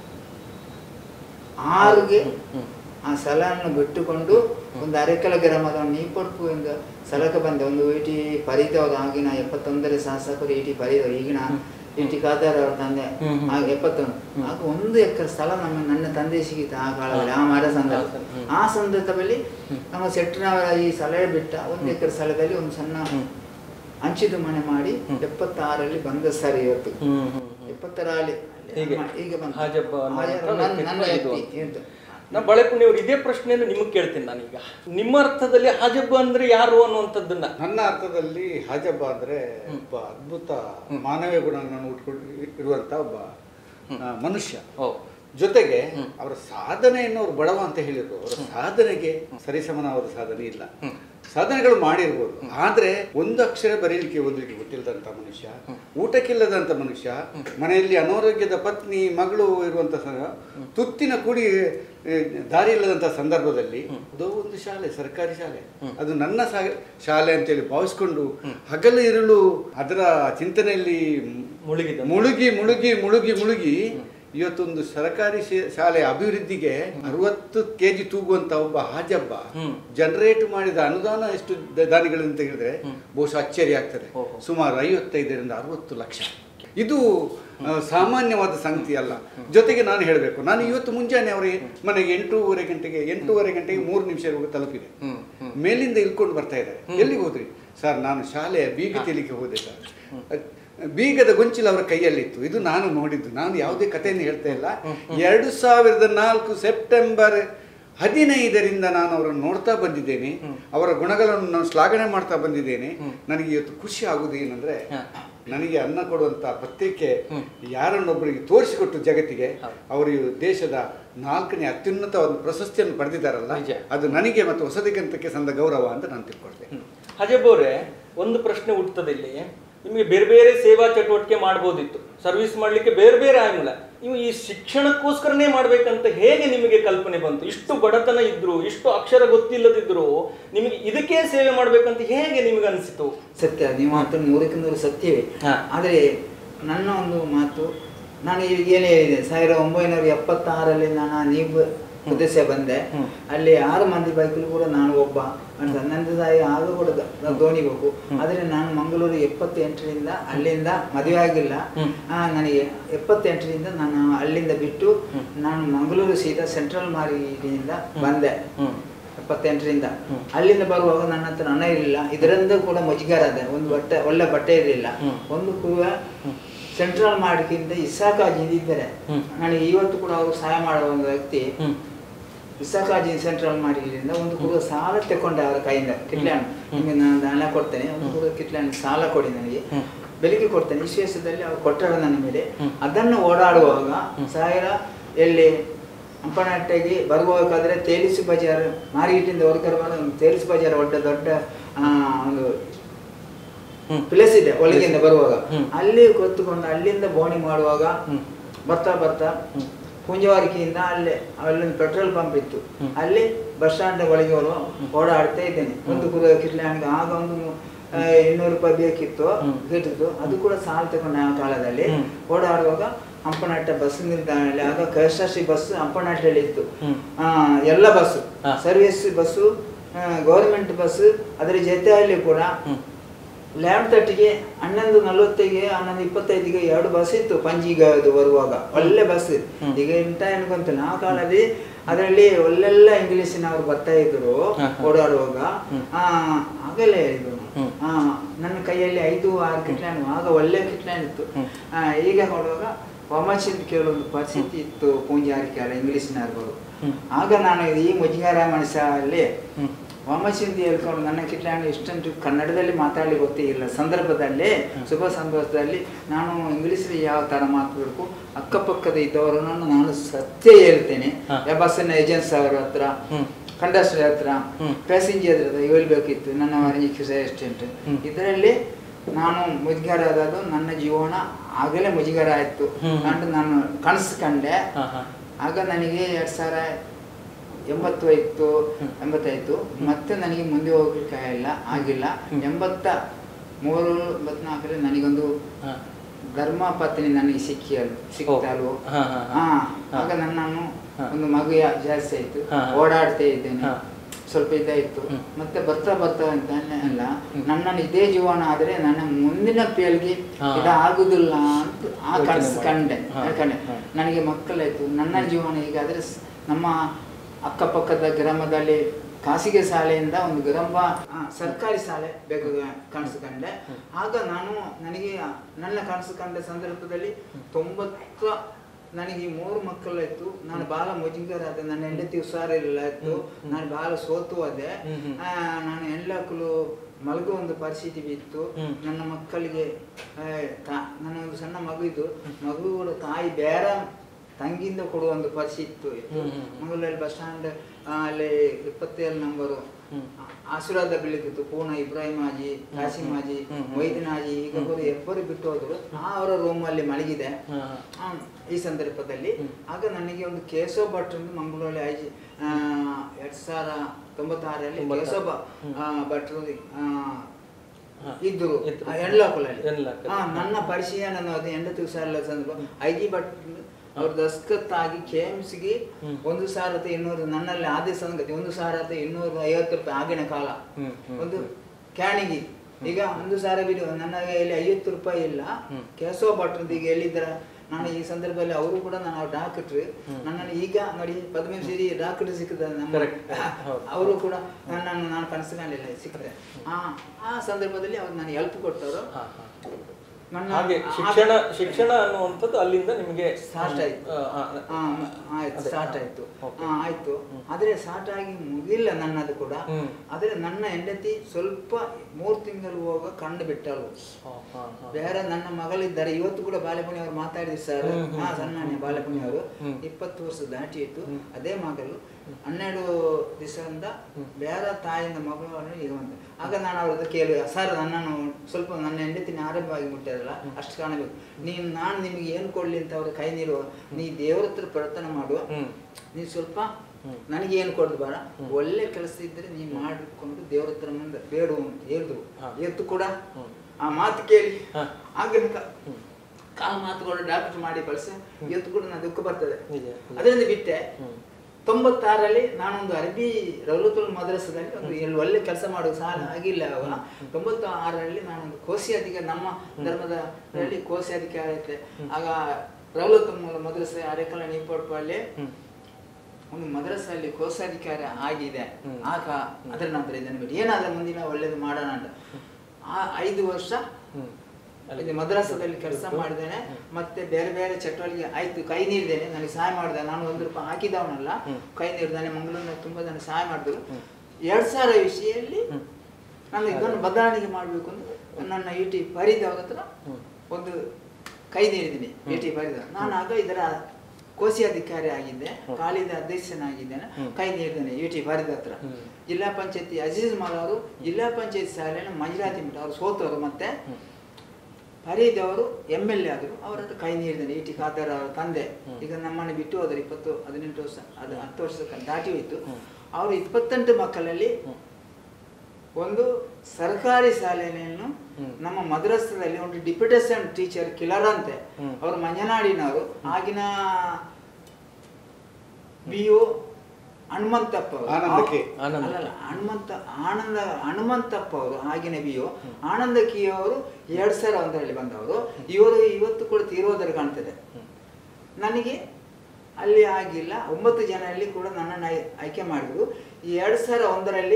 ಆರುಗೆ ಹ್ಮ್ ಆ ಸ್ಥಳವನ್ನು ಬಿಟ್ಟುಕೊಂಡು ಒಂದು ಅರೆಕಲ ಗ್ರಾಮದ ನೀಪೊಡ್ಪು ಎಂದ ಸ್ಥಳಕ್ಕೆ ಬಂದೆ ಒಂದು ಇಟಿ ಪರಿತವಾದ ಆಗಿನ ಎಪ್ಪತ್ತೊಂದರ ಶಾಸಕರು ಇಟಿ ಪರಿದ ಈಗಿನ ಹ್ಮ್. ಇಟಿ ಖಾದರ್ ಅವ್ರ ತಂದೆ ಹ್ಮ್, ಹ್ಮ್. ಆಗ ಎಪ್ಪತ್ತೊಂದು ಹ್ಮ್. ಆಗ ಒಂದು ಎಕರೆ ಸ್ಥಳ ನಮ್ಮ ನನ್ನ ತಂದೆ ಸಿಗಿತ್ತು ಆ ಕಾಲದಲ್ಲಿ ಆ ಮರ ಸಂದರ್ಭ ಹ್ಮ್. ಆ ಸಂದರ್ಭದಲ್ಲಿ ಹ್ಮ್. ನಮ್ಮ ಸೆಟ್ಟಿನವರ ಈ ಸ್ಥಳ ಬಿಟ್ಟ ಒಂದು ಎಕರೆ ಸ್ಥಳದಲ್ಲಿ ಒಂದು ಸಣ್ಣ ಹ್ಮ್. ಹಂಚಿದು ಮನೆ ಮಾಡಿ ಹ್ಮ್. ಎಪ್ಪತ್ತಾರರಲ್ಲಿ ಬಂದ ಸರಿ ಇವತ್ತು ಹ್ಮ್ ಹ್ಮ್ ಹ್ಮ್ ಎಪ್ಪತ್ತರಲ್ಲಿ ಹೀಗೆ ಈಗ ಬಂತು. ಹಾಜಬ್ಬ ಅನ್ನುವಂಥ ಹಾಜಬ್ಬ ನನ್ನ- ನನ್ನ ವ್ಯಕ್ತಿತ್ವ ಇದು. ವ್ಯಕ್ತಿ ಇದು. ನಾ ಬಳೆಪುಣ್ಯವ್ರು ಇದೇ ಪ್ರಶ್ನೆಯನ್ನು ನಿಮಗೆ ಕೇಳ್ತೀನಿ ನಾನೀಗ ನಿಮ್ಮ ಅರ್ಥದಲ್ಲಿ ಹಾಜಬ್ಬ ಅಂದ್ರೆ ಯಾರು ಅನ್ನುವಂಥದ್ದನ್ನ ನನ್ನ ಅರ್ಥದಲ್ಲಿ ಹಾಜಬ್ಬ ಅಂದ್ರೆ ಒಬ್ಬ ಅದ್ಭುತ ಮಾನವೀಯ ಗುಣಗಳನ್ನು ಉಟ್ಕೊಂಡು ಇರುವಂತ ಒಬ್ಬ ಆ, ಮನುಷ್ಯ ಓ ಜೊತೆಗೆ ಹ್ಮ್. ಅವರ ಸಾಧನೆಯನ್ನು ಅವರು ಬಡವ ಅಂತ ಹೇಳಿದ್ರು ಅವರ ಸಾಧನೆಗೆ ಸರಿಸಮನವಾದ ಸಾಧನೆ ಇಲ್ಲ ಹ್ಮ್. ಸಾಧನೆಗಳು ಮಾಡಿರ್ಬೋದು ಆದ್ರೆ ಒಂದು ಅಕ್ಷರ ಬರೀಲಿಕ್ಕೆ ಓದಲಿಕ್ಕೆ ಗೊತ್ತಿಲ್ಲದಂತ ಮನುಷ್ಯ ಊಟಕ್ಕಿಲ್ಲದಂತ ಮನುಷ್ಯ ಮನೆಯಲ್ಲಿ ಅನಾರೋಗ್ಯದ ಪತ್ನಿ ಮಗಳು ಇರುವಂತ ಸ- ತುತ್ತಿನ ಕೂಡಿ ಆ, ದಾರಿ ಇಲ್ಲದಂತ ಸಂದರ್ಭದಲ್ಲಿ ಅದು ಒಂದು ಶಾಲೆ ಸರ್ಕಾರಿ ಶಾಲೆ ಅದು ನನ್ನ ಸಾ- ಶಾಲೆ ಅಂತೇಳಿ ಭಾವಿಸ್ಕೊಂಡು ಹಗಲು ಇರಲು ಅದರ ಚಿಂತನೆಯಲ್ಲಿ ಮುಳುಗಿದ ಮುಳುಗಿ ಮುಳುಗಿ ಮುಳುಗಿ ಮುಳುಗಿ ಇವತ್ತೊಂದು ಸರ್ಕಾರಿ ಶೇ- ಶಾಲೆಯ ಅಭಿವೃದ್ಧಿಗೆ ಅರವತ್ತು ಕೆಜಿ ತೂಗುವಂತ ಒಬ್ಬ ಹಾಜಬ್ಬ ಹ್ಮ್. ಜನರೇಟ್ ಮಾಡಿದ ಅನುದಾನ ಎಷ್ಟು ದ- ದಾನಿಗಳು ಅಂತ ಹೇಳಿದ್ರೆ ಬಹುಶಃ ಅಚ್ಚರಿ ಆಗ್ತದೆ ಓಹೋ. ಸುಮಾರು ಐವತ್ತೈದರಿಂದ ಅರವತ್ತು ಲಕ್ಷ ಇದು ಆ, ಸಾಮಾನ್ಯವಾದ ಸಂಗತಿ ಅಲ್ಲ ಜೊತೆಗೆ ನಾನು ಹೇಳಬೇಕು ನಾನು ಇವತ್ತು ಮುಂಜಾನೆ ಅವರ ಮನೆಗೆ ಎಂಟೂವರೆ ಗಂಟೆಗೆ ಎಂಟೂವರೆ ಗಂಟೆಗೆ ಮೂರು ನಿಮಿಷ ತಲುಪಿದೆ ಹ್ಮ್ ಹ್ಮ್ ಮೇಲಿಂದ ಇಳ್ಕೊಂಡು ಬರ್ತಾ ಇದ್ದಾರೆ ಎಲ್ಲಿಗೆ ಹೋದ್ರಿ ಸರ್ ನಾನು ಶಾಲೆಯ ಬೀಗ ತೆಲಿಕ್ಕೆ ಹೋದೆ ಸರ್ ಅದ್- ಬೀಗದ ಗೊಂಚಿಲು ಅವರ ಕೈಯಲ್ಲಿತ್ತು ಇದು ನಾನು ನೋಡಿದ್ದು ನಾನು ಯಾವುದೇ ಕಥೆಯನ್ನು ಹೇಳ್ತಾ ಇಲ್ಲ ಎರಡು ಸಾವಿರದ ನಾಲ್ಕು ಸೆಪ್ಟೆಂಬರ್ ಹದಿನೈದರಿಂದ ನಾನು ಅವರನ್ನು ನೋಡ್ತಾ ಬಂದಿದ್ದೇನೆ ಅವರ ಗುಣಗಳನ್ನು ನಾನು ಶ್ಲಾಘನೆ ಮಾಡ್ತಾ ಬಂದಿದ್ದೇನೆ ನನಗೆ ಇವತ್ತು ಖುಷಿ ಆಗುವುದು ಏನಂದ್ರೆ ಹ. ನನಗೆ ಅನ್ನ ಕೊಡುವಂತ ಪತ್ರಿಕೆ ಯಾರನ್ನೊಬ್ಬರಿಗೆ ತೋರಿಸಿಕೊಟ್ಟು ಜಗತ್ತಿಗೆ ಅವರು ಈ ದೇಶದ ನಾಲ್ಕನೇ ಅತ್ಯುನ್ನತ ಒಂದು ಪ್ರಶಸ್ತಿಯನ್ನು ಪಡೆದಿದ್ದಾರಲ್ಲ ನಿಜ. ಅದು ನನಗೆ ಮತ್ತು ಹೊಸದಿಗಂತಕ್ಕೆ ಸಂದ ಗೌರವ ಅಂತ ನಾನು ತಿಳ್ಕೊಳ್ತೇನೆ ಹಜಬ್ ಅವರೇ ಒಂದು ಪ್ರಶ್ನೆ ಹುಟ್ಟುತ್ತದೆ ಇಲ್ಲಿ ನಿಮಗೆ ಬೇರೆ ಬೇರೆ ಸೇವಾ ಚಟುವಟಿಕೆ ಮಾಡ್ಬೋದಿತ್ತು ಸರ್ವಿಸ್ ಮಾಡ್ಲಿಕ್ಕೆ ಬೇರೆ ಬೇರೆ ಆಗಿಲ್ಲ ನೀವು ಈ ಶಿಕ್ಷಣಕ್ಕೋಸ್ಕರನೇ ಮಾಡ್ಬೇಕಂತ ಹೇಗೆ ನಿಮಗೆ ಕಲ್ಪನೆ ಬಂತು ಇಷ್ಟು ಬಡತನ ಇದ್ರು ಇಷ್ಟು ಅಕ್ಷರ ಗೊತ್ತಿಲ್ಲದಿದ್ರು ನಿಮಗೆ ಇದಕ್ಕೆ ಸೇವೆ ಮಾಡ್ಬೇಕಂತ ಹೇಗೆ ನಿಮಗೆ ಅನಿಸಿತು ಸತ್ಯ ನೀವು ಮಾತು ನೂರಕ್ಕೆ ನೂರು ಸತ್ಯವೇ ಹಾ. ಆದರೆ ನನ್ನ ಒಂದು ಮಾತು ನಾನು ಈಗ ಏನು ಹೇಳಿದೆ ಸಾವಿರದ ಒಂಬೈನೂರ ಎಪ್ಪತ್ತಾರರಲ್ಲಿ ನಾನು ನೀವು ಉದ್ದೇಶ ಬಂದೆ ಹ್ಮ್. ಅಲ್ಲಿ ಆರು ಮಂದಿ ಬೈಕಲ್ಲಿ ಕೂಡ ನಾನು ಒಬ್ಬ ಅಂತ ನಂದು ತಾಯಿ ಆಗ ಕೂಡ ದ- ಧೋನಿ ಹೋಗು ಆದರೆ ನಾನು ಮಂಗಳೂರು ಎಪ್ಪತ್ತೆಂಟರಿಂದ ಅಲ್ಲಿಂದ ಮದುವೆ ಆಗಿಲ್ಲ ಹ್ಮ್. ಆ, ನನಗೆ ಎಪ್ಪತ್ತೆಂಟರಿಂದ ನಾನು ಅಲ್ಲಿಂದ ಬಿಟ್ಟು ನಾನು ಮಂಗಳೂರು ಸೀದಾ ಸೆಂಟ್ರಲ್ ಮಾರ್ಕೆಟಿನಿಂದ ಬಂದೆ ಹ್ಮ್ ಎಪ್ಪತ್ತೆಂಟರಿಂದ ಹ್ಮ್. ಅಲ್ಲಿಂದ ಬರುವಾಗ ನನ್ನ ಹತ್ರ ಹಣ ಇರಲಿಲ್ಲ ಇದರಿಂದ ಕೂಡ ಮುಜುಗರ ಅದ ಒಂದು ಬಟ್ಟೆ ಒಳ್ಳೆ ಬಟ್ಟೆ ಇರಲಿಲ್ಲ ಹ್ಮ್. ಒಂದು ಕೂಡ ಸೆಂಟ್ರಲ್ ಮಾರ್ಕೆಟಿಂದ ಇಸಾಕಾಜಿ ಇದ್ದಾರೆ ಹ್ಮ್. ನನಗೆ ಇವತ್ತು ಕೂಡ ಅವರು ಸಹಾಯ ಮಾಡುವ ಒಂದು ವ್ಯಕ್ತಿ ಹ್ಮ್ ಇಸಾಕಾಜಿ ಸೆಂಟ್ರಲ್ ಮಾರ್ಕೆಟಿಂದ ಒಂದು ಕೂಡ ಸಾಲ ತಕೊಂಡೆ ಅವರ ಕೈಯಿಂದ ಕಿಟ್ಲಾನ್ ನಿಮಗೆ ನಾನು ಹಣ ಕೊಡ್ತೇನೆ ಒಂದು ಕೂಡ ಕಿಟ್ಲಾನ್ ಸಾಲ ಕೊಡಿ ನನಗೆ ಹ್ಮ್. ಬೆಳಿಗ್ಗೆ ಕೊಡ್ತೇನೆ ವಿಶೇಷದಲ್ಲಿ ಅವ್ರು ಕೊಟ್ಟರು ನನ್ನ ಮೇಲೆ ಹ್ಮ್. ಅದನ್ನು ಓಡಾಡುವಾಗ ಸಾವಿರ ಎಲ್ಲಿ ಅಂಪನಟ್ಟೆಗೆ ಬರಬೇಕಾದ್ರೆ ತೇಲಿಸು ಬಜಾರ್ ಮಾರ್ಕೆಟಿಂದ ಹೊರಗಡೆ ಬಂದ ಒಂದು ತೇಲಿಸು ಬಜಾರ್ ದೊಡ್ಡ ದೊಡ್ಡ ಆ, ಒಂದು ಹ್ಮ್. ಪ್ಲೇಸ್ ಇದೆ ಒಳಗಿಂದ ಬರುವಾಗ ಹ್ಮ್. ಅಲ್ಲಿ ಕೂತ್ಕೊಂಡು ಅಲ್ಲಿಂದ ಬೋಣಿ ಮಾಡುವಾಗ ಹ್ಮ್. ಬರ್ತಾ ಬರ್ತಾ ಹ್ಮ್. ಪುಂಜವಾರಿಕೆಯಿಂದ ಅಲ್ಲೇ ಅಲ್ಲೊಂದು ಪೆಟ್ರೋಲ್ ಪಂಪ್ ಇತ್ತು ಹ್ಮ್. ಅಲ್ಲಿ ಬಸ್ ಸ್ಟ್ಯಾಂಡ್ ಒಳಗೆ ಬರುವ ಓಡಾಡ್ತಾ ಇದ್ದೇನೆ ಒಂದು ಕೂಡ ಕಿಟ್ಲಾಣಿಗೆ ಆಗ ಒಂದು ಆ, ಇನ್ನೂರು ರೂಪಾಯಿ ಬೇಕಿತ್ತು ಹ್ಮ್. ಬೇಕಿತ್ತು ಅದು ಕೂಡ ಸಾಲ ತಗೊಂಡೆ ಆ ಕಾಲದಲ್ಲಿ ಹ್ಮ್. ಓಡಾಡುವಾಗ ಹಂಪನಟ್ಟ ಬಸ್ ನಿಲ್ದಾಣದಲ್ಲಿ ಆಗ ಕೆ ಬಸ್ ಹಂಪನಟ್ಟಲ್ಲಿ ಇತ್ತು ಹ್ಮ್. ಆ, ಎಲ್ಲ ಬಸ್ಸು ಹಾ. ಸರ್ವಿಸ್ ಬಸ್ಸು ಗೌರ್ಮೆಂಟ್ ಬಸ್ ಅದರ ಜೊತೆಯಲ್ಲಿ ಕೂಡ ಹ್ಮ್. ಲ್ಯಾಬ್ ತಟ್ಟಿಗೆ ಹನ್ನೊಂದು ನಲವತ್ತಿಗೆ ಹನ್ನೊಂದು ಇಪ್ಪತ್ತೈದಿಗೆ ಎರಡು ಬಸ್ ಇತ್ತು ಪಂಜಿಗೆ ಅದು ಬರುವಾಗ ಒಳ್ಳೆ ಬಸ್ ಹ್ಮ್. ಈಗ ಎಂಟ ಅನ್ಕೊಂತೀನಿ ಆ ಕಾಲದಲ್ಲಿ ಅದರಲ್ಲಿ ಒಳ್ಳೆಲ್ಲ ಇಂಗ್ಲಿಷಿನವ್ರು ಬರ್ತಾ ಇದ್ರು ಹ, ಹ. ಓಡಾಡುವಾಗ ಹ್ಮ್. ಆ, ಆಗಲೇ ಹೇಳಿದ್ರು ಹ್ಮ್. ಆ, ನನ್ನ ಕೈಯಲ್ಲಿ ಐದು ಆರು ಕಿಟ್ಲಾನ್ ಆಗ ಒಳ್ಳೆ ಕಿಟ್ಲಾನ್ ಇತ್ತು ಹ್ಮ್. ಆ, ಈಗ ನೋಡುವಾಗ ವಮಚಿಂತ ಕೆಲವೊಂದು ಪರಿಸ್ಥಿತಿ ಇತ್ತು ಪೂಂಜಾರಿಕೆ ಅಲ್ಲ ಇಂಗ್ಲಿಷ್ನವ್ರು ಹ್ಮ್. ಆಗ ನಾನು ಈ ಮುಜುಗರ ಮನಸ್ಸಲ್ಲಿ ಹ್ಮ್. ವಾಮಚಿಂದಿ ಹೇಳ್ಕೊಂಡು ನನ್ನ ಕಿಟ್ಲಾಣ ಇಷ್ಟಂಟು ಕನ್ನಡದಲ್ಲಿ ಮಾತಾಡಲಿ ಗೊತ್ತೇ ಇಲ್ಲ ಸಂದರ್ಭದಲ್ಲಿ ಶುಭ ಸಂದರ್ಭದಲ್ಲಿ ನಾನು ಇಂಗ್ಲೀಷಲ್ಲಿ ಯಾವ ಥರ ಮಾತಾಡಬೇಕು ಅಕ್ಕಪಕ್ಕದ ಇದ್ದವರನ್ನು ನಾನು ಸತ್ಯ ಹೇಳ್ತೇನೆ ಹಾ. ಯಾವ ಬಸ್ಸಿನ ಏಜೆನ್ಸ್ ಅವರ ಹತ್ರ ಹ್ಮ್. ಕಂಡಕ್ಟರ್ ಹತ್ರ ಹ್ಮ್. ಪ್ಯಾಸೆಂಜರ್ ಹತ್ರ ಹೇಳ್ಬೇಕಿತ್ತು ನನ್ನ ವಾಣಿಜ್ಯ ಅಸಿಸ್ಟೆಂಟ್ ಹ್ಮ್. ಇದರಲ್ಲಿ ನಾನು ಮುಜುಗರ ಆದದ್ದು ನನ್ನ ಜೀವನ ಆಗಲೇ ಮುಜುಗರ ಆಯಿತು ಹ್ಮ್. ಅಂದು ನಾನು ಕನಸು ಕಂಡೆ ಹಾ, ಹಾ. ಆಗ ನನಗೆ ಎರಡು ಸಾವಿರ ಎಂಬತ್ತು ಇತ್ತು ಹ್ಮ್. ಎಂಬತ್ತಾಯ್ತು ಮತ್ತೆ ನನಗೆ ಮುಂದೆ ಹೋಗ್ಲಿಕ್ಕೆ ಆಗಿಲ್ಲ ಆಗಿಲ್ಲ ಹ್ಮ್. ಎಂಬತ್ತ ಮೂರು ಎಂಬತ್ನಾಲ್ಕರಲ್ಲಿ ನನಗೊಂದು ಹಾ. ಧರ್ಮ ಪತ್ನಿ ನನಗೆ ಸಿಕ್ಕಿಯಲು ಸಿಕ್ತಲ್ವ ಹಾ, ಹಾ, ಹಾ. ಹಾ ಹಾ. ಆಗ ನನ್ನನ್ನು ಹಾ. ಒಂದು ಮಗು ಯಾ- ಜಾಸ್ತಿ ಆಯ್ತು ಹಾ, ಹಾ. ಓಡಾಡ್ತಾ ಇದ್ದೇನೆ ಹಾ. ಸ್ವಲ್ಪ ಇದಾಯ್ತು ಹ್ಮ್. ಮತ್ತೆ ಬರ್ತಾ ಬರ್ತಾ ಅಂತಾನೆ ಅಲ್ಲ ಹ್ಮ್. ನನ್ನನ್ನು ಇದೇ ಜೀವನ ಆದ್ರೆ ನನ್ನ ಮುಂದಿನ ಪೀಳಿಗೆ ಹಾ. ಇದಾಗುದಿಲ್ಲ ಅಂತ ಆ ಯೋಚನೆ ಕನಸು ಮಾಡಿ. ಕಂಡೆ ಹಾ. ಯಾಕಂದ್ರೆ ಹಾ. ನನಗೆ ಮಕ್ಕಳಾಯ್ತು ನನ್ನ ಜೀವನ ಹೀಗಾದ್ರೆ ಸ್- ನಮ್ಮ ಅಕ್ಕಪಕ್ಕದ ಗ್ರಾಮದಲ್ಲಿ ಖಾಸಗಿ ಶಾಲೆಯಿಂದ ಒಂದು ಗ್ರಾಮ ಆ, ಸರ್ಕಾರಿ ಶಾಲೆ ಬೇಕು ಕನಸು ಕಂಡೆ ಆಗ ನಾನು ನನಗೆ ನನ್ನ ಕನಸು ಕಂಡ ಸಂದರ್ಭದಲ್ಲಿ ತೊಂಬತ್ತ ನನಗೆ ಈ ಮೂರು ಮಕ್ಕಳಾಯ್ತು ನಾನು ಬಹಳ ಮುಜುಗರಾದೆ ನನ್ನ ಹೆಂಡತಿ ಹುಷಾರಿಲ್ಲ ಇತ್ತು ಹ್ಮ್. ನಾನು ಬಹಳ ಸೋತು ಹೋದೆ ಹ್ಮ್, ಹ್ಮ್. ಆ, ನಾನು ಹೆಣ್ಮಕ್ಳು ಮಲಗುವ ಒಂದು ಪರಿಸ್ಥಿತಿ ಬಿತ್ತು ಹ್ಮ್. ನನ್ನ ಮಕ್ಕಳಿಗೆ ಆ, ತಾ- ನನ್ನ ಒಂದು ಸಣ್ಣ ಮಗು ಇದ್ದು ಮಗು ಕೂಡ ತಾಯಿ ಬೇರೆ ತಂಗಿಯಿಂದ ಕೊಡುವ ಒಂದು ಪರಿಸ್ಥಿತಿ ಇತ್ತು ಹ್ಮ್, ಹ್ಮ್, ಹ್ಮ್. ಮಂಗಳೂರಲ್ಲಿ ಬಸ್ ಸ್ಟ್ಯಾಂಡ್ ಅಲ್ಲಿ ಇಪ್ಪತ್ತೇಳು ನಂಬರು ಹ್ಮ್. ಆಶೀರ್ವಾದ ಬೀಳಿತಿತ್ತು ಪೂರ್ಣ ಇಬ್ರಾಹಿಂ ಹಾಜಿ ಕಾಸಿಂ ಹಾಜಿ ಹ್ಮ್, ಹ್ಮ್. ಮೊಯ್ದಿನ್ ಹಾಜಿ ಈಗ ಅವರು ಎಬ್ಬರು ಬಿಟ್ಟು ಹೋದ್ರು ನಾ ಅವರ ರೂಮಲ್ಲಿ ಮಲಗಿದೆ ಹಾ, ಆ, ಈ ಸಂದರ್ಭದಲ್ಲಿ ಹ್ಮ್. ಆಗ ನನಗೆ ಒಂದು ಕೇಶವ ಭಟ್ ಎಂದು ಮಂಗಳೂರಲ್ಲಿ ಐಜಿ ಆ, ಎರಡ್ ಸಾವಿರ ತೊಂಬತ್ತಾರರಲ್ಲಿ ತೊಂಬತ್ತಾರು. ಕೇಶವ ಭ- ಹ್ಮ್. ಆ, ಭಟ್ರು ಆ, ಹಾ. ಇದ್ದರು ಇದ್ರು. ಎಂಡ್ಲಾಕುಲಲ್ಲಿ ಎಂಡ್ಲಾಕಲ್ಲಿ. ಆ, ನನ್ನ ಪರಿಚಯ ಅದು ಎಂಡ ದಿವಸ ಸಂದರ್ಭ ಐ ಜಿ ಭಟ್ ಅವ್ರ ದಸ್ಕತ್ತಾಗಿ ಕೆ ಎಮ್ ಸಿಗೆ ಹ್ಮ್. ಒಂದು ಸಾವಿರದ ಇನ್ನೂರು ನನ್ನಲ್ಲಿ ಆದೇಶ ಸಂಗತಿ ಒಂದು ಸಾವಿರದ ಇನ್ನೂರ ಐವತ್ತು ರೂಪಾಯಿ ಆಗಿನ ಕಾಲ ಹ್ಮ್, ಹ್ಮ್, ಒಂದು ಹ್ಮ್. ಕ್ಯಾಣಿಗೆ ಈಗ ಒಂದು ಸಾವಿರ ಬಿಡು ನನ್ನ ಕೈಯಲ್ಲಿ ಐವತ್ತು ರೂಪಾಯಿ ಇಲ್ಲ ಹ್ಮ್. ಕೇಶವ ಭಟ್ರದ್ದು ಈಗ ಎಲ್ಲಿದ್ದರ ನಾನು ಈ ಸಂದರ್ಭದಲ್ಲಿ ಅವರು ಕೂಡ ನನ್ನ ಡಾಕ್ಟ್ರು ಹ್ಮ್. ನನ್ನನ್ನು ಈಗ ನೋಡಿ ಪದ್ಮಶ್ರೀ ಡಾಕ್ಟರ್ ಸಿಕ್ಕಿದ ನಮ್ಮ Correct. ಹೌದು. ಅವರು ಕೂಡ ನನ್ನನ್ನು ನಾನು ಕನಸು ಕಾಣಲಿಲ್ಲ ಸಿಕ್ಕಿದೆ ಆ ಆ ಸಂದರ್ಭದಲ್ಲಿ ಅವ್ರು ನನಗೆ ಹೆಲ್ಪ್ ಕೊಟ್ಟವರು ಹಾ, ಹಾ. ನನ್ನ ಹಾಗೆ ಆ- ಶಿಕ್ಷಣ ಶಿಕ್ಷಣ ಅನ್ನುವಂಥದ್ದು ಅಲ್ಲಿಂದ ನಿಮಗೆ Start ಆಯ್ತು. ಆ, ಆ, ಆ, ಮ- ಆಯ್ತು ಅದೇ, ಸ್ಟಾರ್ಟ್ ಹಾ. ಆಯ್ತು Okay. ಆ, ಆಯ್ತು ಹ್ಮ್. ಆದ್ರೆ ಸ್ಟಾರ್ಟ್ ಆಗಿ ಮುಗಿಲ್ಲ ನನ್ನದು ಕೂಡ ಹ್ಮ್. ಆದ್ರೆ ನನ್ನ ಹೆಂಡತಿ ಸ್ವಲ್ಪ ಮೂರು ತಿಂಗಳು ಹೋಗ ಕಂಡು ಬಿಟ್ಟಳು ಹಾ, ಹಾ, ಹಾ. ಬೇರೆ ನನ್ನ ಮಗಳಿದ್ದಾರೆ ಇವತ್ತು ಕೂಡ ಬಾಲೆಪುಣಿ ಅವರು ಮಾತಾಡಿದ್ರು ಸರ್ ಹ್ಮ್, ಹ್ಮ್, ಹಾ ಹ್ಮ್. ಸನ್ಮಾನ್ಯ ಬಾಲೆಪುಣಿ ಅವರು ಹ್ಮ್. ಇಪ್ಪತ್ತು ವರ್ಷ ದಾಟಿ ಇತ್ತು ಹ್ಮ್. ಅದೇ ಮಗಳು ಹನ್ನೆರಡು ದಿವಸದಿಂದ ಹ್ಮ್. ಬೇರೆ ತಾಯಿಯಿಂದ ಮಗಳನ್ನು ಇದು ಅಂತ ಆಗ ನಾನು ಅವ್ರ ಹತ್ರ ಕೇಳುವೆ ಸರ್ ನನ್ನನ್ನು ಸ್ವಲ್ಪ ನನ್ನ ಹೆಂಡತಿನ ಆರಂಭವಾಗಿ ಮುಟ್ಟಿರಲ್ಲ ಅಷ್ಟು ಕಾಣಬೇಕು ನೀನು ನಾನು ನಿಮಗೆ ಏನು ಕೊಡ್ಲಿ ಅಂತ ಅವ್ರ ಕೈ ನೀಡುವ ನೀ ದೇವ್ರ ಹತ್ರ ಪ್ರಾರ್ಥನೆ ಮಾಡುವ ಹ್ಮ್. ನೀನು ಸ್ವಲ್ಪ ಹ್ಮ್. ನನಗೆ ಏನು ಕೊಡ್ದು ಬೇಡ ಹ್ಮ್. ಒಳ್ಳೆ ಕೆಲಸ ಇದ್ರೆ ನೀ ಮಾಡಿಕೊಂಡು ದೇವ್ರ ಹತ್ರ ಮುಂದೆ ಬೇಡು ಅಂತ ಹೇಳಿದ್ರು ಹಾ. ಎತ್ತು ಕೂಡ ಹ್ಮ್. ಆ ಮಾತು ಕೇಳಿ ಹಾ. ಆಗಿನ ಕಾ- ಹ್ಮ್. ಕಾಲು ಮಾತುಗಳು ಡಾಕ್ಟರ್ ಮಾಡಿ ಕಳಿಸಿ ಇವತ್ತು ಕೂಡ ನಾನು ದುಃಖ ಬರ್ತದೆ ನಿಜ, ನಿಜ. ಅದರಿಂದ ಬಿಟ್ಟೆ ಹ್ಮ್. ತೊಂಬತ್ತಾರರಲ್ಲಿ ನಾನೊಂದು ಅರಬಿ ರೌಲತುಲ್ ಮದ್ರಸದಲ್ಲಿ ಒಂದು ಎಲ್ಲಿ ಒಳ್ಳೆ ಕೆಲಸ ಮಾಡೋ ಸಾಲ ಆಗಿಲ್ಲ ಅವಾಗ ತೊಂಬತ್ತಾರರಲ್ಲಿ ನಾನೊಂದು ಕೋಸಿ ಅಧಿಕಾರಿ ನಮ್ಮ ಧರ್ಮದಲ್ಲಿ ಕೋಸಿ ಅಧಿಕಾರಿ ಐತೆ ಆಗ ರೌಲತುಲ್ ಮದ್ರಸೆ ಅರೆಕಲ ನೀಪಡ್ಪಲ್ಲಿ ಹ್ಮ್. ಒಂದು ಮದ್ರಸಲ್ಲಿ ಕೋಶಾಧಿಕಾರಿ ಆಗಿದೆ ಹ್ಮ್. ಆಗ ಅದರ ನಂತರ ಇದನ್ನು ಬಿಟ್ಟು ಏನಾದ್ರೆ ಮುಂದಿನ ಒಳ್ಳೇದು ಮಾಡೋಣ ಅಂತ ಆ ಐದು ವರ್ಷ ಹ್ಮ್. ಇಲ್ಲಿ ಮದ್ರಾಸದಲ್ಲಿ ಕೆಲಸ ಮಾಡಿದ್ದೇನೆ ಮತ್ತೆ ಬೇರೆ ಬೇರೆ ಚಟುವಟಿಕೆ ಆಯ್ತು ಕೈ ನೀಡಿದ್ದೇನೆ ನನಗೆ ಸಹಾಯ ಮಾಡಿದೆ ನಾನು ಒಂದು ರೂಪಾಯಿ ಹಾಕಿದವನಲ್ಲ ಹ್ಮ್. ಕೈ ನೀಡಿದ್ದಾನೆ ಮಂಗಳೂರಿನ ತುಂಬಾ ಜನ ಸಹಾಯ ಮಾಡಿದ್ರು ಹ್ಮ್. ಎರಡ್ ಸಾವಿರ ವಿಷಯಲ್ಲಿ ಹ್ಮ್. ನಾನು ಇದನ್ನು ಬದಲಾವಣೆ ಮಾಡಬೇಕು ಅಂತ ನನ್ನ ಇ ಟಿ ಫರೀದ್ ಅವ್ರ ಹತ್ರ ಹ್ಮ್. ಒಂದು ಕೈ ನೀಡಿದ್ದೀನಿ ಇ ಟಿ ಫರೀದ್ ನಾನು ಆಗ ಇದರ ಕೋಶಿ ಅಧಿಕಾರಿ ಆಗಿದ್ದೆ ಹ್ಮ್. ಕಾಲಿದ ಅಧ್ಯಕ್ಷನಾಗಿದ್ದೇನೆ ಹ್ಮ್. ಕೈ ನೀಡಿದ್ದೇನೆ ಯು ಟಿ ಫರೀದ್ ಹತ್ರ ಹ್ಮ್. ಜಿಲ್ಲಾ ಪಂಚಾಯತಿ ಅಜೀಜ್ ಮಾಲ್ ಅವರು ಜಿಲ್ಲಾ ಪಂಚಾಯತಿ ಶಾಲೆಯನ್ನು ಮಂಜುನಾಥಿ ಮಠ ಅವರು ಸೋತವರು ಮತ್ತೆ ಹ್ಮ್. ಫರೀದ್ ಅವರು ಎಮ್ ಎಲ್ ಎ ಆದರು ಅವರ ಹತ್ರ ಕೈ ನೀಡಿದ್ದಾರೆ ಇ ಟಿ ಖಾದರ್ ಅವರ ತಂದೆ ಹ್ಮ್. ಈಗ ನಮ್ಮನ್ನು ಬಿಟ್ಟು ಹೋದರು ಇಪ್ಪತ್ತು ಹದಿನೆಂಟು ವರ್ಷ ಅದು ಹತ್ತು ವರ್ಷದ ಕಾಲ ದಾಟಿ ಹೋಯಿತು ಹ್ಮ್. ಅವರು ಇಪ್ಪತ್ತೆಂಟು ಮಕ್ಕಳಲ್ಲಿ ಹ್ಮ್. ಒಂದು ಸರ್ಕಾರಿ ಶಾಲೆಯನ್ನು ಹ್ಮ್. ನಮ್ಮ ಮದ್ರಸದಲ್ಲಿ ಒಂದು ಡಿಪ್ಯುಟೇಷನ್ ಟೀಚರ್ ಕಿಲರ್ ಅಂತೆ ಹ್ಮ್. ಅವರು ಮಂಜನಾಡಿನವರು ಆಗಿನ ಬಿ ಒ ಹನುಮಂತಪ್ಪ ಅವರು. ಆನಂದಕ್ಕೆ. ಆನಂದ. ಅಲ್ಲಲ್ಲ ಹನುಮಂತ ಆನಂದ ಹನುಮಂತಪ್ಪ ಅವರು ಆಗಿನ ಬಿ ಒ ಹ್ಮ್. ಆನಂದಕಿ ಅವರು ಎರಡ್ ಸಾವಿರ ಒಂದರಲ್ಲಿ ಬಂದವರು ಇವರು ಇವತ್ತು ಕೂಡ ತೀರೋದರ ಕಾಣ್ತದೆ ಹ್ಮ್. ನನಗೆ ನನಗೆ ಅಲ್ಲಿ ಆಗಿಲ್ಲ ಒಂಬತ್ತು ಜನರಲ್ಲಿ ಕೂಡ ನನ್ನನ್ನು ಆಯ್- ಆಯ್ಕೆ ಮಾಡಿದ್ರು ಈ ಎರಡು ಸಾವಿರ ಒಂದರಲ್ಲಿ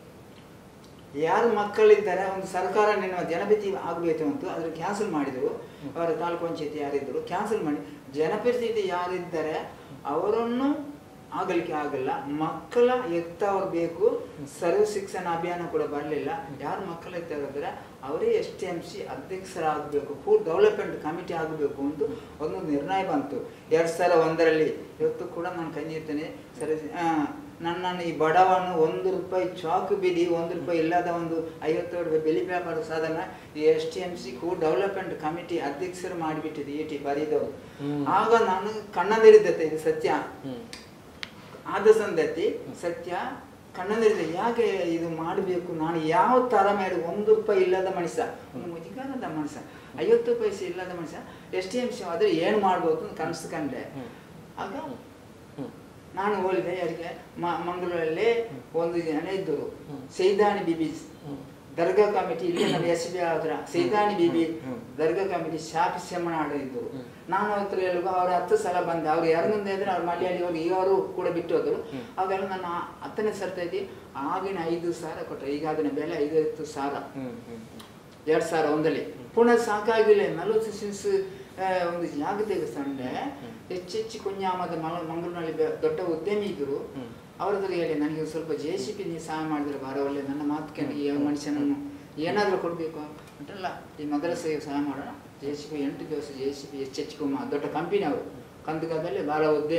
ಯಾರು ಮಕ್ಕಳಿದ್ದಾರೆ ಒಂದು ಸರ್ಕಾರ ನಿನ್ನ ಜನಪ್ರತಿ ಆಗಬೇಕು ಅಂತ ಅದ್ರ ಕ್ಯಾನ್ಸಲ್ ಮಾಡಿದರು ಅವರ ತಾಲೂಕು ಪಂಚಾಯತಿ ಯಾರಿದ್ದರು ಕ್ಯಾನ್ಸಲ್ ಮಾಡಿ ಜನಪ್ರತಿನಿಧಿ ಯಾರಿದ್ದಾರೆ ಅವರನ್ನು ಆಗಲಿಕ್ಕೆ ಆಗಲ್ಲ ಮಕ್ಕಳ ಎತ್ತವರು ಬೇಕು ಸರ್ವ ಶಿಕ್ಷಣ ಅಭಿಯಾನ ಕೂಡ ಬರಲಿಲ್ಲ ಯಾರು ಮಕ್ಕಳ ಎತ್ತವರಿದ್ದಾರೆ ಅವರೇ ಎಸ್ ಟಿ ಎಮ್ ಸಿ ಅಧ್ಯಕ್ಷರಾಗಬೇಕು ಫುಡ್ ಡೆವಲಪ್ಮೆಂಟ್ ಕಮಿಟಿ ಆಗಬೇಕು ಅಂತ ಒಂದು ನಿರ್ಣಯ ಬಂತು ಎರಡು ಸಾವಿರ ಒಂದರಲ್ಲಿ ಇವತ್ತು ಕೂಡ ನಾನು ಕೈ ನೀಡ್ತೇನೆ ಸರಿ ಆ, ನನ್ನನ್ನು ಈ ಬಡವನು ಒಂದು ರೂಪಾಯಿ ಚಾಕು ಬಿಡಿ ಒಂದು ರೂಪಾಯಿ ಇಲ್ಲದ ಒಂದು ಐವತ್ತು ರೂಪಾಯಿ ಬೆಲಿ ವ್ಯಾಪಾರ ಸಾಧನ ಈ S T M C food development committee ಅಧ್ಯಕ್ಷರು ಮಾಡಿಬಿಟ್ಟಿದೆ ಇ ಟಿ ಬರೀದವರು ಹ್ಮ್. ಆಗ ನಾನು ಕಣ್ಣಲ್ಲಿರಿದ್ದತೆ ಇದು ಸತ್ಯ ಹ್ಮ್. ಆದ ಸಂದತಿ ಸತ್ಯ ಕಣ್ಣಂದಿರಿದೆ ಯಾಕೆ ಇದು ಮಾಡಬೇಕು ನಾನು ಯಾವ ತರ ಮಾಡಿ ಒಂದು ರೂಪಾಯಿ ಇಲ್ಲದ ಮನುಷ್ಯ ಒಂದು ಮುಜಿಗಾರದ ಮನುಷ್ಯ ಐವತ್ತು ಪೈಸೆ ಇಲ್ಲದ ಮನುಷ್ಯ ಎಸ್ ಟಿ ಎಮ್ ಸಿ ಆದರೆ ಏನು ಮಾಡ್ಬೋದು ಅಂತ ಕನಸು ಕಂಡೆ ಹ್ಮ್. ಆಗ ಹ್ಮ್. ನಾನು ಹೋಲಿದೆ ಯಾರಿಗೆ ಮ ಮಂಗಳೂರಲ್ಲಿ ಒಂದು ಜನ ಇದ್ದರು ಹ್ಮ್. ಸೈದಾನಿ ಬಿಬಿ ಹ್ಮ್. ದರ್ಗಾ ಕಮಿಟಿ ಇಲ್ಲಿ ನಮ್ಮ ಎಸ್ ಬಿ ಹತ್ರ ಸೈದಾನಿ ಬಿಬಿ ಹ್ಮ್. ದರ್ಗಾ ಕಮಿಟಿ ಶಾಪಿ ಸೆಮ್ಮನಾಡು ಇದ್ದರು ಹ್ಮ್. ನಾನು ಹತ್ರ ಹೇಳುವ ಅವ್ರು ಹತ್ತು ಸಲ ಬಂದೆ ಅವ್ರು ಎರಡರಿಂದ ಇದ್ರೆ ಅವ್ರು ಮಲೆಯಲ್ಲಿ ಹೋಗಿ ಈಗ ಅವರು ಕೂಡ ಬಿಟ್ಟು ಹೋದರು ಹ್ಮ್. ಆಗೆಲ್ಲ ನಾನು ಆ- ಹತ್ತನೇ ಸರ್ತಿ ಆಗಿನ ಐದು ಸಾವಿರ ಕೊಟ್ಟರೆ ಈಗ ಅದನ್ನ ಬೆಲೆ ಐವತ್ತು ಸಾವಿರ ಹ್ಮ್. ಹ್ಮ್. ಎರಡು ಸಾವಿರ ಒಂದಲ್ಲಿ ಪುನಃ ಸಾಕಾಗಿಲ್ಲ ನಲವತ್ತು ಸಿನ್ಸ್ ಒಂದು ಜಾಗ ತೆಗೆಸ್ಕೊಂಡೆ ಹೆಚ್ಚೆಚ್ಚು ಕುഞ്ഞാಮದ ಮಲ ಮಂಗಳೂರಿನಲ್ಲಿ ಬೆ- ದೊಡ್ಡ ಉದ್ಯಮಿ ಇದ್ರು ಹ್ಮ್. ಅವ್ರ ಹತ್ರ ಹೇಳಿ ನನಗೆ ಸ್ವಲ್ಪ ಜೆ ಸಿ ಪಿ ನೀವು ಸಹಾಯ ಮಾಡಿದ್ರೆ ಬಾರ ಒಳ್ಳೆ ನನ್ನ ಮಾತು ಕೇಳಿ ಈ ಮನುಷ್ಯನನ್ನು ಏನಾದರೂ ಕೊಡಬೇಕು ಅಂತಲ್ಲ ಈ ಮದ್ರಸೆಗೆ ಸಹಾಯ ಮಾಡೋಣ ಜೆ ಸಿ ಪಿ ಎಂಟು ದಿವಸ J C P H H Kumar ದೊಡ್ಡ ಕಂಪನಿ ಅವರು ಕಂದಗದಲ್ಲಿ ಭಾಳ ಉದ್ಯಮಿ ಅವರು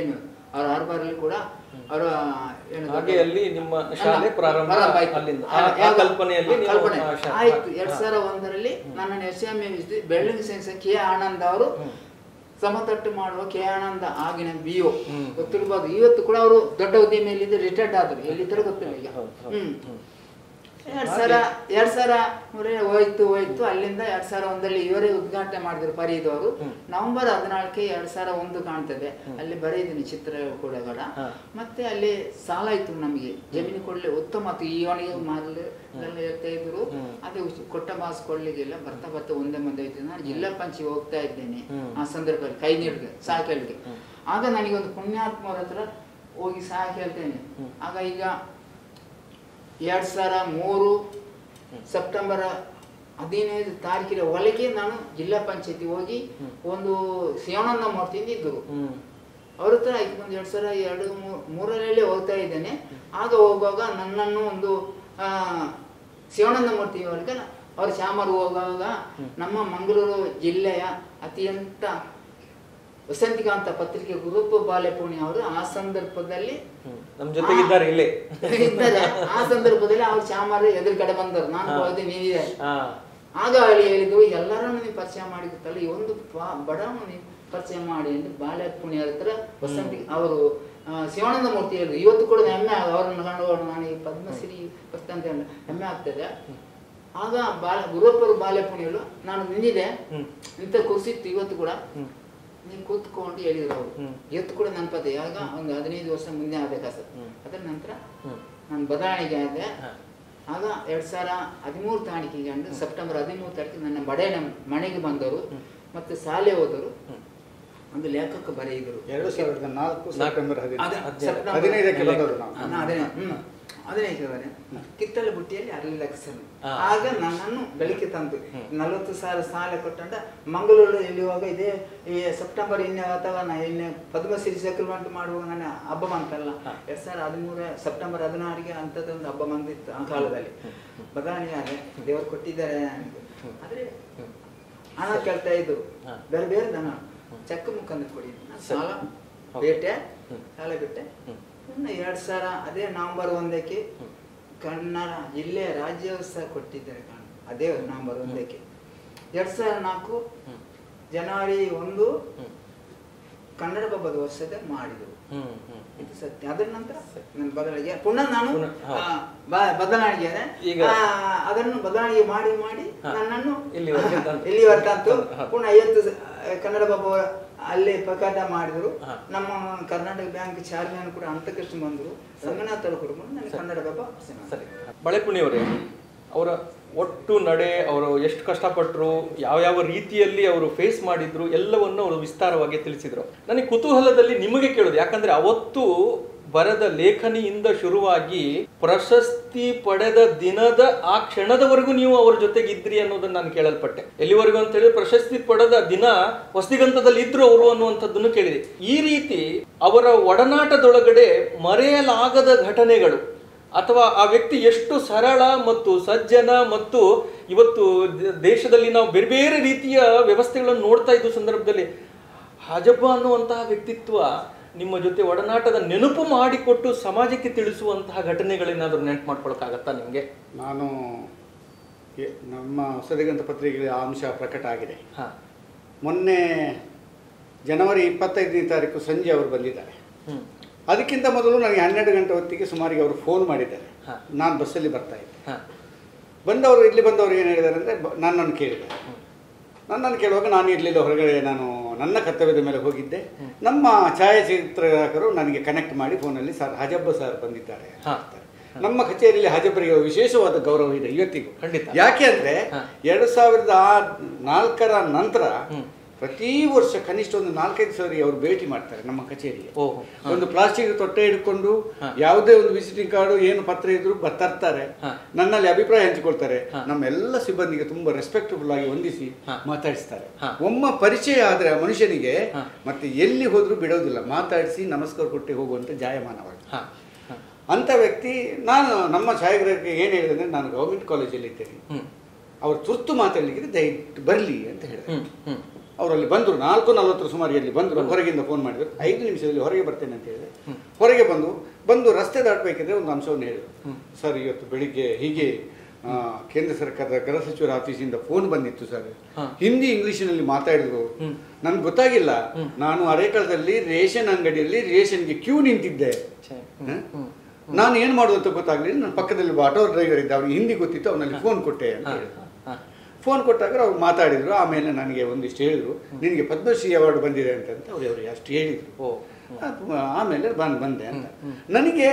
ಅವ್ರ ಹಾರ್ಬರಲ್ಲಿ ಕೂಡ ಅವರ ಏನು ಹಾಗೆ ಅಲ್ಲಿ ನಿಮ್ಮ ಶಾಲೆ ಪ್ರಾರಂಭ ಆಯ್ತು. ಅಲ್ಲಿಂದ. ಆ- ಅಲ್ಲ, ಆ ಯಾವಾಗ- ಕಲ್ಪನೆಯಲ್ಲಿ ಆ ನೀವು ಕಲ್ಪನೆ. ಆ ಶಾ- ಆಯ್ತು ಎರಡ್ ಹಾ. ಸಾವಿರ ಒಂದರಲ್ಲಿ ನನ್ನ ಎಸ್ ಎಂ ಎಂ ಬೆಳ್ಳಿಂಗ್ ಸೈನ್ಸ್ ಕೆ ಆನಂದ್ ಅವರು ಸಮತಟ್ಟು ಮಾಡುವ ಕೆ ಆನಂದ ಆಗಿನ ಬಿ ಒ ಹ್ಮ್. ಗೊತ್ತಿರ್ಬೋದು ಇವತ್ತು ಕೂಡ ಅವರು ದೊಡ್ಡ ಹುದ್ದೆಯಲ್ಲಿ ರಿಟೈರ್ಡ್ ಆದ್ರು ಎಲ್ಲಿದ್ದರೂ ಗೊತ್ತಿಲ್ಲ ಈಗ ಹೌದು, ಹೌದು. ಹ್ಮ್ ಹ್ಮ್. ಎರಡ್ ಸಾವಿರ ಎರಡ್ ಸಾವಿರ ಮೂರೇ ಹೋಯ್ತು ಹೋಯ್ತು ಅಲ್ಲಿಂದ ಎರಡ್ ಸಾವಿರ ಒಂದರಲ್ಲಿ ಇವರೇ ಉದ್ಘಾಟನೆ ಮಾಡಿದ್ರು ಫರೀದ್ ಅವರು ಹ್ಮ್. ನವೆಂಬರ್ ಹದಿನಾಲ್ಕೆ ಎರಡ್ ಸಾವಿರ ಒಂದು ಕಾಣ್ತದೆ ಅಲ್ಲಿ ಬರೆದಿದ್ದೀನಿ ಚಿತ್ರ ಕೂಡ ಹಾ. ಮತ್ತೆ ಅಲ್ಲಿ ಸಾಲ ಇತ್ತು ನಮಗೆ ಜಮೀನು ಕೊಡ್ಲಿ ಉತ್ತಮ ಮತ್ತು ಇವನಿಗೆ ಮಾರಲು ಎಲ್ಲ ಹೇಳ್ತಾ ಇದ್ರು ಹ್ಮ್. ಅದು ಕೊಟ್ಟ ಮಾಸ್ ಕೊಡ್ಲಿಕ್ಕಿಲ್ಲ ಬರ್ತಾ ಬರ್ತಾ ಒಂದೇ ಮುಂದೆ ಹೋಯ್ತು ನಾನು ಜಿಲ್ಲಾ ಪಂಚಿ ಹೋಗ್ತಾ ಇದ್ದೇನೆ ಹ್ಮ್. ಆ ಸಂದರ್ಭದಲ್ಲಿ ಕೈ ನೀಡಿಗೆ ಸಹ ಕೇಳಿಗೆ ಹ್ಮ್. ಆಗ ನನಗೊಂದು ಪುಣ್ಯಾತ್ಮರ ಹತ್ರ ಹೋಗಿ ಸಹ ಕೇಳ್ತೇನೆ ಹ್ಮ್. ಆಗ ಈಗ ಎರಡ್ ಸಾವಿರ ಮೂರು ಸೆಪ್ಟೆಂಬರ್ ಹದಿನೈದು ತಾರೀಕಿನ ಒಳಗೆ ನಾನು ಜಿಲ್ಲಾ ಪಂಚಾಯತಿ ಹೋಗಿ ಹ್ಮ್. ಒಂದು ಶಿವನಂದ ಮೂರ್ತಿಯಿಂದ ಇದ್ದರು ಹ್ಮ್. ಅವ್ರ ಹತ್ರ ಒಂದು ಎರಡು ಸಾವಿರ ಎರಡು ಮೂ- ಮೂರರಲ್ಲಿ ಹೋಗ್ತಾ ಇದ್ದೇನೆ ಆಗ ಹೋಗುವಾಗ ನನ್ನನ್ನು ಒಂದು ಆ, ಶಿವಾನಂದ ಮೂರ್ತಿ ಅವರಿಗೆ ಅವ್ರ ಶ್ಯಾಮರು ಹೋಗುವಾಗ ನಮ್ಮ ಮಂಗಳೂರು ಜಿಲ್ಲೆಯ ಅತ್ಯಂತ ವಸಂತಿಕಾಂತ ಪತ್ರಿಕೆ ಗುರುಪ ಬಾಲೆಪುಣಿ ಅವರು ಆ ಸಂದರ್ಭದಲ್ಲಿ ಹ್ಮ್. ನಮ್ ಜೊತೆಗಿದ್ದಾರೆ ಇಲ್ಲೇ ಇದ್ದಾರೆ ಆ ಸಂದರ್ಭದಲ್ಲಿ ಅವ್ರು ಶ್ಯಾಮರು ಎದುರುಗಡೆ ಬಂದರು ನಾನು ಹಾ. ಹೋದೆ ನೀನಿದೆ ಹಾ ಆಗ ಅಲ್ಲಿ ಹೇಳಿದ್ರು ಎಲ್ಲರನ್ನು ನೀವು ಪರಿಚಯ ಮಾಡಿರುತ್ತಲ್ಲ ಈ ಒಂದು ಪ- ಬಡವನು ನೀವು ಪರಿಚಯ ಮಾಡಿ ಅಂತ ಬಾಳೆ ಪುಣ್ಯರ ಹತ್ರ ವಸಂತಿ ಅವರು ಆ, ಶಿವಾನಂದ ಮೂರ್ತಿ ಹೇಳಿದ್ರು ಇವತ್ತು ಕೂಡ ಹೆಮ್ಮೆ ಆಗ- ಅವರನ್ನು ಕಂಡು ನಾನು ಈ ಪದ್ಮಶ್ರೀ ಪುಸ್ತಕ ಹೆಮ್ಮೆ ಆಗ್ತದೆ ಆಗ ಬಾಳ ಗುರುಪರು ಬಾಲೆ ಪುಣ್ಯರು ನಾನು ನಿಂದಿದೆ ಹ್ಮ್. ಇಂಥ ಕುರ್ಸಿತ್ತು ಇವತ್ತು ಕೂಡ ಹ್ಮ್. ನೀವು ಕೂತ್ಕೊಂಡು ಹೇಳಿದ್ರು ಅವರು ಹ್ಮ್. ಇವತ್ತು ಕೂಡ ನೆನಪದೆ ಆಗ ಒಂದು ಹದಿನೈದು ವರ್ಷ ಮುಂದೆ ಆಗಬೇಕಾ ಸರ್ ಹ್ಮ್. ಅದರ ನಂತರ ಹ್ಮ್. ನಾನು ಬದಲಾವಣೆಗೆ ಆದೆ ಹಾ. ಆಗ ಎರಡ್ ಸಾವಿರ ಹದಿಮೂರು ತಾರೀಕಿಗೆ ಅಂದು ಸೆಪ್ಟೆಂಬರ್ ಹದಿಮೂರು ತಾರೀಕಿಗೆ ನನ್ನ ಬಡೆಯ ಮನೆಗೆ ಬಂದವರು ಮತ್ತೆ ಶಾಲೆ ಹೋದರು ಹ್ಮ್. ಒಂದು ಲೇಖಕ ಬರೆಯಿದರು ಎರಡು ಸಾವಿರದ ನಾಲ್ಕು ಸೆಪ್ಟೆಂಬರ್ ಅದೇ, ಹದಿನೈದು ಸೆಪ್ಟೆಂಬರ್ ಹದಿನೈದಕ್ಕೆ ಬಂದವರು ನಾವು ಹಾ, ಹದಿನೈದು, ಹ್ಮ್. ಹದಿನೈದು ಬರೆ. ಕಿತ್ತಳೆ ಬುಟ್ಟಿಯಲ್ಲಿ ಅರಳಿ ಲಕ್ಷಣ ಹಾ. ಆಗ ನನ್ನನ್ನು ಬೆಳಕಿಗೆ ತಂತು ಹ್ಮ್. ನಲವತ್ತು ಸಾವಿರ ಸಾಲ ಕೊಟ್ಟಂಡ ಮಂಗಳೂರು ಎಲ್ಲಿಯುವಾಗ ಇದೇ ಈ ಸೆಪ್ಟೆಂಬರ್ ಇನ್ನೇ ಅಥವಾ ನಾ ಇನ್ನೇ ಪದ್ಮಶ್ರೀ ಚಕ್ರವರ್ತಿ ಮಾಡುವಾಗ ನನ್ನ ಹಬ್ಬ ಬಂತಲ್ಲ ಹಾ. ಎರಡ್ ಸಾವಿರ ಹದಿಮೂರ ಸೆಪ್ಟೆಂಬರ್ ಹದಿನಾರಿಗೆ ಅಂಥದ್ದೊಂದು ಹಬ್ಬ ಬಂದಿತ್ತು ಆ ಕಾಲದಲ್ಲಿ ಬದಲಾವಣೆ ಆದ್ರೆ ದೇವರು ಕೊಟ್ಟಿದ್ದಾರೆ ನನಗೆ. ಆದ್ರೆ ಹ್ಮ್. ಹಣ ಕೇಳ್ತಾ ಇದ್ರು ಹಾ. ಬೇರೆ ಬೇರೆ ದನ ಚೆಕ್ ಮುಖಾಂತರ ಕೊಡಿ ನಾನು ಸರಿ. ಸಾಲ ಹೌದು. ಬೇಟೆ ಹ್ಮ್. ಸಾಲ ಬಿಟ್ಟೆ ಹ್ಮ್. ಇನ್ನು ಎರಡ್ ಸಾವಿರ ಅದೇ ನವೆಂಬರ್ ಒಂದಕ್ಕೆ ಹ್ಮ್. ಕನ್ನಡ ಜಿಲ್ಲೆಯ ರಾಜ್ಯೋತ್ಸವ ಕೊಟ್ಟಿದ್ದಾರೆ ಕಾರಣ ಅದೇ ನವೆಂಬರ್ ಒಂದಕ್ಕೆ ಎರಡ್ ಸಾವಿರ ನಾಲ್ಕು ಹ್ಮ್. ಜನವರಿ ಒಂದು ಹ್ಮ್. ಕನ್ನಡ ಹಬ್ಬದ ವರ್ಷದ ಮಾಡಿದರು ಹ್ಮ್. ಹ್ಮ್. ಇದು ಸತ್ಯ ಅದರ ನಂತರ ಸರಿ. ನನ್ನ ಬದಲಾಗಿ ಪುನಃ ನಾನು ಪುನಃ, ಹೌದು. ಆ, ಬ- ಬದಲಾವಣೆಗೆ ಈಗ- ಆ, ಅದನ್ನು ಬದಲಾವಣೆ ಮಾಡಿ ಮಾಡಿ ಹಾ. ನನ್ನನ್ನು ಇಲ್ಲಿವರೆಗೆ ತಂತು. ಇಲ್ಲಿವರೆಗೆ ತಂತು ಹಾ. ಪುನಃ ಐವತ್ತು ಸ- ಕನ್ನಡ ಬಾಬು ಅಲ್ಲಿ ಪ್ರಕಟ ಮಾಡಿದ್ರು ಹಾ. ನಮ್ಮ ಕರ್ನಾಟಕ ಬ್ಯಾಂಕ್ ಚೇರ್ಮನ್ ಕೂಡ ಅಂತಕೃಷ್ಣ ಬಂದರು ರಂಗನಾಥ್ ಅವರು ಕೂಡ ಬಂದು ನನಗೆ ಕನ್ನಡ ಬಾಬಾ ಸರಿ ಬಳೆಪುಣಿಯವರೇ ಅವರ ಒಟ್ಟು ನಡೆ ಅವರು ಎಷ್ಟು ಕಷ್ಟಪಟ್ಟರು ಯಾವ್ಯಾವ ರೀತಿಯಲ್ಲಿ ಅವರು ಫೇಸ್ ಮಾಡಿದ್ರು ಎಲ್ಲವನ್ನು ಅವರು ವಿಸ್ತಾರವಾಗಿ ತಿಳಿಸಿದ್ರು ನನಗೆ ಕುತೂಹಲದಲ್ಲಿ ನಿಮಗೆ ಕೇಳೋದು ಯಾಕಂದ್ರೆ ಅವತ್ತು ಬರೆದ ಲೇಖನಿಯಿಂದ ಶುರುವಾಗಿ ಪ್ರಶಸ್ತಿ ಪಡೆದ ದಿನದ ಆ ಕ್ಷಣದವರೆಗೂ ನೀವು ಅವರ ಜೊತೆಗೆ ಇದ್ರಿ ಅನ್ನೋದನ್ನ ನಾನು ಕೇಳಲ್ಪಟ್ಟೆ ಎಲ್ಲಿವರೆಗೂ ಅಂತ ಹೇಳಿ ಪ್ರಶಸ್ತಿ ಪಡೆದ ದಿನ ಹೊಸದಿಗಂತದಲ್ಲಿ ಇದ್ರು ಅವರು ಅನ್ನುವಂಥದ್ದನ್ನು ಕೇಳಿದೆ ಈ ರೀತಿ ಅವರ ಒಡನಾಟದೊಳಗಡೆ ಮರೆಯಲಾಗದ ಘಟನೆಗಳು ಅಥವಾ ಆ ವ್ಯಕ್ತಿ ಎಷ್ಟು ಸರಳ ಮತ್ತು ಸಜ್ಜನ ಮತ್ತು ಇವತ್ತು ದ- ದೇಶದಲ್ಲಿ ನಾವು ಬೇರೆ ಬೇರೆ ರೀತಿಯ ವ್ಯವಸ್ಥೆಗಳನ್ನು ನೋಡ್ತಾ ಇದ್ದ ಸಂದರ್ಭದಲ್ಲಿ ಹಾಜಬ್ಬ ಅನ್ನುವಂತಹ ವ್ಯಕ್ತಿತ್ವ ನಿಮ್ಮ ಜೊತೆ ಒಡನಾಟದ ನೆನಪು ಮಾಡಿಕೊಟ್ಟು ಸಮಾಜಕ್ಕೆ ತಿಳಿಸುವಂತಹ ಘಟನೆಗಳೇನಾದ್ರೂ ನೆನಪು ಮಾಡ್ಕೊಳಕ್ಕಾಗತ್ತಾ ನಿಮಗೆ ನಾನು ಎ- ನಮ್ಮ ಹೊಸದಿಗಂತ ಪತ್ರಿಕೆಯಲ್ಲಿ ಆ ಅಂಶ ಪ್ರಕಟ ಆಗಿದೆ ಹಾ ಮೊನ್ನೆ ಜನವರಿ ಇಪ್ಪತ್ತೈದನೇ ತಾರೀಕು ಸಂಜೆ ಅವರು ಬಂದಿದ್ದಾರೆ ಹ್ಮ್ ಅದಕ್ಕಿಂತ ಮೊದಲು ನನಗೆ ಹನ್ನೆರಡು ಗಂಟೆ ಹೊತ್ತಿಗೆ ಸುಮಾರಿಗೆ ಅವರು ಫೋನ್ ಮಾಡಿದ್ದಾರೆ ಹಾ. ನಾನು ಬಸ್ಸಲ್ಲಿ ಬರ್ತಾ ಇದ್ದೆ ಹಾ ಬಂದವರು ಇಲ್ಲಿ ಬಂದವರು ಏನು ಹೇಳಿದ್ದಾರೆ ಅಂದರೆ ನನ್ನನ್ನು ಕೇಳಿದ್ದಾರೆ ನನ್ನನ್ನು ಕೇಳುವಾಗ ನಾನು ಇರಲಿಲ್ಲ ಹೊರಗಡೆ ನಾನು ನನ್ನ ಕರ್ತವ್ಯದ ಮೇಲೆ ಹೋಗಿದ್ದೆ ನಮ್ಮ ಛಾಯಾಚಿತ್ರಗ್ರಾಹಕರು ನನಗೆ ಕನೆಕ್ಟ್ ಮಾಡಿ ಫೋನಲ್ಲಿ ಸರ್ ಹಜಬ್ಬ ಸರ್ ಬಂದಿದ್ದಾರೆ ಅಂತ ಹಾ. ಹೇಳ್ತಾರೆ. ನಮ್ಮ ಕಚೇರಿಯಲ್ಲಿ ಹಜಬ್ಬರಿಗೆ ವಿಶೇಷವಾದ ಗೌರವ ಇದೆ ಇವತ್ತಿಗೂ ಖಂಡಿತ. ಯಾಕೆ ಅಂದ್ರೆ ಹಾ. ಎರಡು ಸಾವಿರದ ನಾಲ್ಕರ ನಂತರ ಹ್ಮ್. ಪ್ರತಿ ವರ್ಷ ಕನಿಷ್ಠ ಒಂದು ನಾಲ್ಕೈದು ಸಾರಿ ಅವರು ಭೇಟಿ ಮಾಡ್ತಾರೆ ನಮ್ಮ ಕಚೇರಿಗೆ ಓಹೋ ಹಾ. ಒಂದು ಪ್ಲಾಸ್ಟಿಕ್ ತೊಟ್ಟೆ ಹಿಡ್ಕೊಂಡು ಹಾ. ಯಾವುದೇ ಒಂದು ವಿಸಿಟಿಂಗ್ ಕಾರ್ಡು ಏನು ಪತ್ರ ಇದ್ರು ಬ- ತರ್ತಾರೆ ಹಾ. ನನ್ನಲ್ಲಿ ಅಭಿಪ್ರಾಯ ಹಂಚಿಕೊಳ್ತಾರೆ ಹಾ. ನಮ್ಮೆಲ್ಲ ಸಿಬ್ಬಂದಿಗೆ ತುಂಬಾ ರೆಸ್ಪೆಕ್ಟಬಲ್ ಆಗಿ ಹೊಂದಿಸಿ ಹಾ. ಮಾತಾಡಿಸ್ತಾರೆ ಹಾ. ಒಮ್ಮ ಪರಿಚಯ ಆದ್ರೆ ಆ ಮನುಷ್ಯನಿಗೆ ಹಾ. ಮತ್ತೆ ಎಲ್ಲಿ ಹೋದ್ರೂ ಬಿಡೋದಿಲ್ಲ ಮಾತಾಡಿಸಿ ನಮಸ್ಕಾರ ಕೊಟ್ಟು ಹೋಗುವಂತ ಜಾಯಮಾನವಾಗಿ ಹಾ ಹಾ ಅಂತ ವ್ಯಕ್ತಿ ನಾನು ನಮ್ಮ ಛಾಯಾಗ್ರಾಹಕರಿಗೆ ಏನು ಹೇಳಿದೆ ಅಂದ್ರೆ ನಾನು ಗೌರ್ಮೆಂಟ್ ಕಾಲೇಜಲ್ಲಿ ಇದ್ದೇನೆ ಹ್ಮ್ ಅವ್ರು ತುರ್ತು ಮಾತಾಡ್ಲಿಕ್ಕೆ ದಯವಿಟ್ಟು ಬರಲಿ ಅಂತ ಹೇಳಿದೆ ಹ್ಮ್ ಹ್ಮ್ ಅವರಲ್ಲಿ ಬಂದರು ನಾಲ್ಕು ನಲವತ್ತರ ಸುಮಾರಿಗೆ ಅಲ್ಲಿ ಬಂದರು ಹೊರಗಿಂದ ಫೋನ್ ಮಾಡಿದ್ರು ಐದು ನಿಮಿಷದಲ್ಲಿ ಹೊರಗೆ ಬರ್ತೇನೆ ಅಂತ ಹೇಳಿದೆ ಹೊರಗೆ ಬಂದು ಬಂದು ರಸ್ತೆ ದಾಟಬೇಕಿದ್ರೆ ಒಂದು ಅಂಶವನ್ನು ಹೇಳಿದರು ಸರ್ ಇವತ್ತು ಬೆಳಿಗ್ಗೆ ಹೀಗೆ ಆ, ಕೇಂದ್ರ ಸರ್ಕಾರದ ಗೃಹ ಸಚಿವರ ಆಫೀಸಿಂದ ಫೋನ್ ಬಂದಿತ್ತು ಸರ್ ಹಾ. ಹಿಂದಿ ಇಂಗ್ಲಿಷಿನಲ್ಲಿ ಮಾತಾಡಿದ್ರು ನನ್ಗೆ ಗೊತ್ತಾಗಿಲ್ಲ ನಾನು ಅರೆಕಳದಲ್ಲಿ ರೇಷನ್ ಅಂಗಡಿಯಲ್ಲಿ ರೇಷನ್ಗೆ ಕ್ಯೂ ನಿಂತಿದ್ದೆ ಛೆ. ಹ? ನಾನು ಏನು ಮಾಡೋದು ಅಂತ ಗೊತ್ತಾಗ್ಲಿಲ್ಲ ನನ್ನ ಪಕ್ಕದಲ್ಲಿ ಒಬ್ಬ ಆಟೋ ಡ್ರೈವರ್ ಇದ್ದ ಅವ್ನಿಗೆ ಹಿಂದಿ ಗೊತ್ತಿತ್ತು ಅವನಲ್ಲಿ ಫೋನ್ ಕೊಟ್ಟೆ ಅಂತ ಹಾ, ಹೇಳಿದ್ರು ಹಾ, ಫೋನ್ ಕೊಟ್ಟಾಗ ಅವ್ರು ಮಾತಾಡಿದ್ರು ಆಮೇಲೆ ನನಗೆ ಒಂದಿಷ್ಟು ಹೇಳಿದ್ರು ನಿನಗೆ ಪದ್ಮಶ್ರೀ ಅವಾರ್ಡ್ ಬಂದಿದೆ ಅಂತ ಅವ್ರು ಅವ್ರಿಗೆ ಅಷ್ಟು ಹೇಳಿದ್ರು ಓ ಅದು ಆಮೇಲೆ ಬಂದು ಬಂದೆ ಅಂತ ನನಗೆ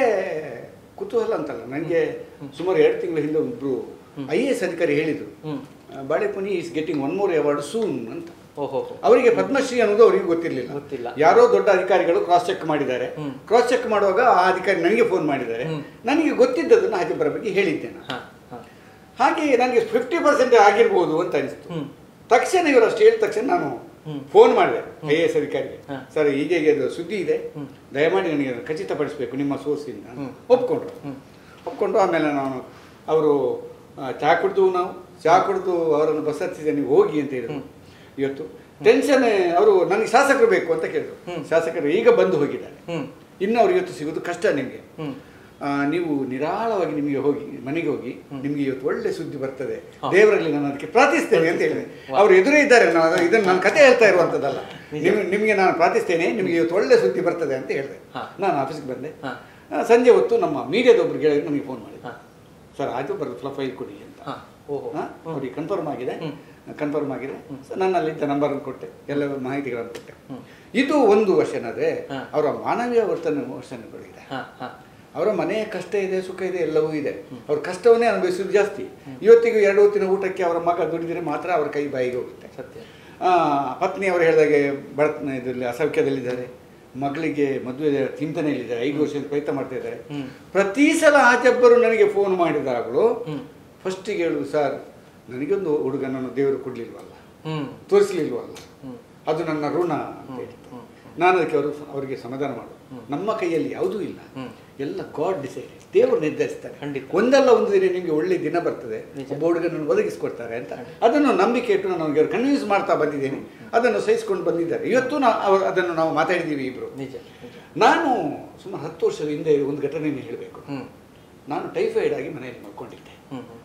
ಕುತೂಹಲ ಅಂತಲ್ಲ ನನಗೆ ಸುಮಾರು ಎರಡು ತಿಂಗಳ ಹಿಂದೆ ಒಬ್ರು ಐ ಎ ಎಸ್ ಅಧಿಕಾರಿ ಹೇಳಿದರು hmm Balepuni is getting one more award soon ಅಂತ ಓಹೋ ಅವರಿಗೆ ಪದ್ಮಶ್ರೀ ಅನ್ನೋದು ಅವರಿಗೆ ಗೊತ್ತಿರಲಿಲ್ಲ ಗೊತ್ತಿಲ್ಲ. ಯಾರೋ ದೊಡ್ಡ ಅಧಿಕಾರಿಗಳು ಕ್ರಾಸ್ ಚೆಕ್ ಮಾಡಿದ್ದಾರೆ ಹ್ಮ್. ಕ್ರಾಸ್ ಚೆಕ್ ಮಾಡುವಾಗ ಆ ಅಧಿಕಾರಿ ನನಗೆ ಫೋನ್ ಮಾಡಿದ್ದಾರೆ ಹ್ಮ್. ನನಗೆ ಗೊತ್ತಿದ್ದದನ್ನು ಹಾಜಿಬ್ಬರ ಬಗ್ಗೆ ಹೇಳಿದ್ದೆ ನಾನು ಹಾ ಹಾ ಹಾಗೆ ನನಗೆ ಫಿಫ್ಟಿ ಪರ್ಸೆಂಟ್ ಆಗಿರ್ಬೋದು ಅಂತ ಅನಿಸ್ತು ಹ್ಮ್ ತಕ್ಷಣ ಇವರು ಅಷ್ಟು ಹೇಳಿದ ತಕ್ಷಣ ನಾನು ಹ್ಮ್. ಫೋನ್ ಮಾಡಿದೆ ಐ ಎ ಎಸ್ ಅಧಿಕಾರಿಗೆ ಹಾ. ಸರ್ ಹೀಗೆ ಹೀಗೆ ಅದು ಸುದ್ದಿ ಇದೆ ಹ್ಮ್. ದಯಮಾಡಿ ನನಗೆ ಅದನ್ನು ಖಚಿತಪಡಿಸಬೇಕು ನಿಮ್ಮ ಸೋರ್ಸಿಂದ ಹ್ಮ್. ಒಪ್ಕೊಂಡ್ರು ಹ್ಮ್. ಒಪ್ಕೊಂಡು ಆಮೇಲೆ ನಾನು ಅವರು ಆ, ಚಹಾ ಕುಡಿದು ನಾವು ಚಹಾ ಕುಡಿದು ಅವರನ್ನು ಬಸ್ ಹತ್ತಿದೆ ನೀವು ಹೋಗಿ ಅಂತ ಹೇಳಿದ್ರು ಇವತ್ತು ಟೆನ್ಷನ್ ಅವರು ನನಗೆ ಶಾಸಕರು ಬೇಕು ಅಂತ ಕೇಳಿದ್ರು ಹ್ಮ್. ಶಾಸಕರು ಈಗ ಬಂದು ಹೋಗಿದ್ದಾರೆ ಹ್ಮ್ ಇನ್ನು ಅವ್ರು ಇವತ್ತು ಸಿಗೋದು ಕಷ್ಟ ನಿಮಗೆ ಹ್ಮ್ ಆ, ನೀವು ನಿರಾಳವಾಗಿ ನಿಮಗೆ ಹೋಗಿ ಮನೆಗೆ ಹೋಗಿ ನಿಮಗೆ ಇವತ್ತು ಒಳ್ಳೆ ಸುದ್ದಿ ಬರ್ತದೆ ಹಾ. ದೇವರಲ್ಲಿ ನಾನು ಅದಕ್ಕೆ ಪ್ರಾರ್ಥಿಸ್ತೇನೆ ಅಂತ ಹೇಳಿದೆ ಅವರು ಎದುರೇ ಇದ್ದಾರೆ ನಾನು ಇದನ್ನು ನಾನು ಕತೆ ಹೇಳ್ತಾ ಇರುವಂಥದ್ದಲ್ಲ ನಿಮ್ ನಿಮಗೆ ನಾನು ಪ್ರಾರ್ಥಿಸ್ತೇನೆ ನಿಮಗೆ ಇವತ್ತು ಒಳ್ಳೆ ಸುದ್ದಿ ಬರ್ತದೆ ಅಂತ ಹೇಳಿದೆ ಹಾ. ನಾನು ಆಫೀಸ್ಗೆ ಬಂದೆ ಹಾ. ಆ, ಸಂಜೆ ಹೊತ್ತು ನಮ್ಮ ಮೀಡಿಯಾದೊಬ್ರು ಹೇಳಿದ್ರು ನನಗೆ ಫೋನ್ ಮಾಡಿ ಹಾ ಸರ್ ಆಯಿತು ಬರೋದು ಫೈಲ್ ಕೊಡಿ ಅಂತ ಹಾ ಓಹೋ ಹಾ? ಅವ್ರಿಗೆ ಕನ್ಫರ್ಮ್ ಆಗಿದೆ ಹ್ಮ್. ಕನ್ಫರ್ಮ್ ಆಗಿದೆ ಸೊ ನನ್ನಲ್ಲಿದ್ದ ನಂಬರನ್ನು ಕೊಟ್ಟೆ ಎಲ್ಲ ಮಾಹಿತಿಗಳನ್ನು ಕೊಟ್ಟೆ ಹ್ಮ್. ಇದು ಒಂದು ವರ್ಷನಾದರೆ ಹಾ. ಅವರ ಮಾನವೀಯ ವರ್ತನೆ ವರ್ಷಗಳಿದೆ ಹಾ ಹಾ ಅವರ ಮನೆಯ ಕಷ್ಟ ಇದೆ ಸುಖ ಇದೆ ಎಲ್ಲವೂ ಇದೆ ಅವ್ರ ಕಷ್ಟವನ್ನೇ ಅನುಭವಿಸೋದು ಜಾಸ್ತಿ ಇವತ್ತಿಗೂ ಎರಡು ಹೊತ್ತಿನ ಊಟಕ್ಕೆ ಅವರ ಮಗ ದುಡಿದರೆ ಮಾತ್ರ ಅವರ ಕೈ ಬಾಯಿಗೆ ಹೋಗುತ್ತೆ ಸತ್ಯ ಆ, ಪತ್ನಿ ಅವರು ಹೇಳಿದಾಗೆ ಬಡ ಇದರಲ್ಲಿ ಅಸೌಖ್ಯದಲ್ಲಿದ್ದಾರೆ ಮಗಳಿಗೆ ಮದುವೆ ಚಿಂತನೆಯಲ್ಲಿದ್ದಾರೆ ಐದು ವರ್ಷದಿಂದ ಪ್ರಯತ್ನ ಮಾಡ್ತಾ ಇದ್ದಾರೆ ಹ್ಮ್. ಪ್ರತಿ ಸಲ ಆಚೆಬ್ಬರು ನನಗೆ ಫೋನ್ ಮಾಡಿದಾಗಲೂ ಹ್ಮ್ ಫಸ್ಟಿಗೆ ಹೇಳುದು ಸರ್ ನನಗೊಂದು ಹುಡುಗನನ್ನು ದೇವರು ಕೊಡಲಿಲ್ವಲ್ಲ ಹ್ಮ್ ತೋರಿಸ್ಲಿಲ್ವಲ್ಲ ಹ್ಮ್ ಅದು ನನ್ನ ಋಣ ಅಂತ ಹೇಳಿ ಹ್ಮ್. ನಾನು ಅದಕ್ಕೆ ಅವರು ಅವರಿಗೆ ಸಮಾಧಾನ ಮಾಡು ನಮ್ಮ ಕೈಯಲ್ಲಿ ಯಾವುದೂ ಇಲ್ಲ ಹ್ಮ್. ಎಲ್ಲ ಗಾಡ್ ಡಿಸೈಡ್ ದೇವರು ನಿರ್ಧರಿಸ್ತಾರೆ ಖಂಡಿತ. ಒಂದಲ್ಲ ಒಂದು ದಿನ ನಿಮಗೆ ಒಳ್ಳೆ ದಿನ ಬರ್ತದೆ ನಿಜ. ಒಬ್ಬ ಹುಡುಗನನ್ನು ಒದಗಿಸ್ಕೊಡ್ತಾರೆ ಅಂತ ಅದನ್ನು ನಂಬಿಕೆ ಇಟ್ಟು ನಾನು ಅವ್ರಿಗೆ ಕನ್ವಿನ್ಸ್ ಮಾಡ್ತಾ ಬಂದಿದ್ದೇನೆ ಅದನ್ನು ಸಹಿಸ್ಕೊಂಡು ಬಂದಿದ್ದಾರೆ ಇವತ್ತು ನಾವು ಅವ್ರು ಅದನ್ನು ನಾವು ಮಾತಾಡಿದ್ದೀವಿ ಇಬ್ಬರು ನಿಜ ನಿಜ ನಾನು ಸುಮಾರು ಹತ್ತು ವರ್ಷದ ಹಿಂದೆ ಒಂದು ಘಟನೆಯನ್ನು ಹೇಳಬೇಕು ಹ್ಮ್ ನಾನು ಟೈಫಾಯ್ಡ್ ಆಗಿ ಮನೆಯಲ್ಲಿ ಮಲ್ಕೊಂಡಿದ್ದೆ ಹ್ಮ್ ಹ್ಮ್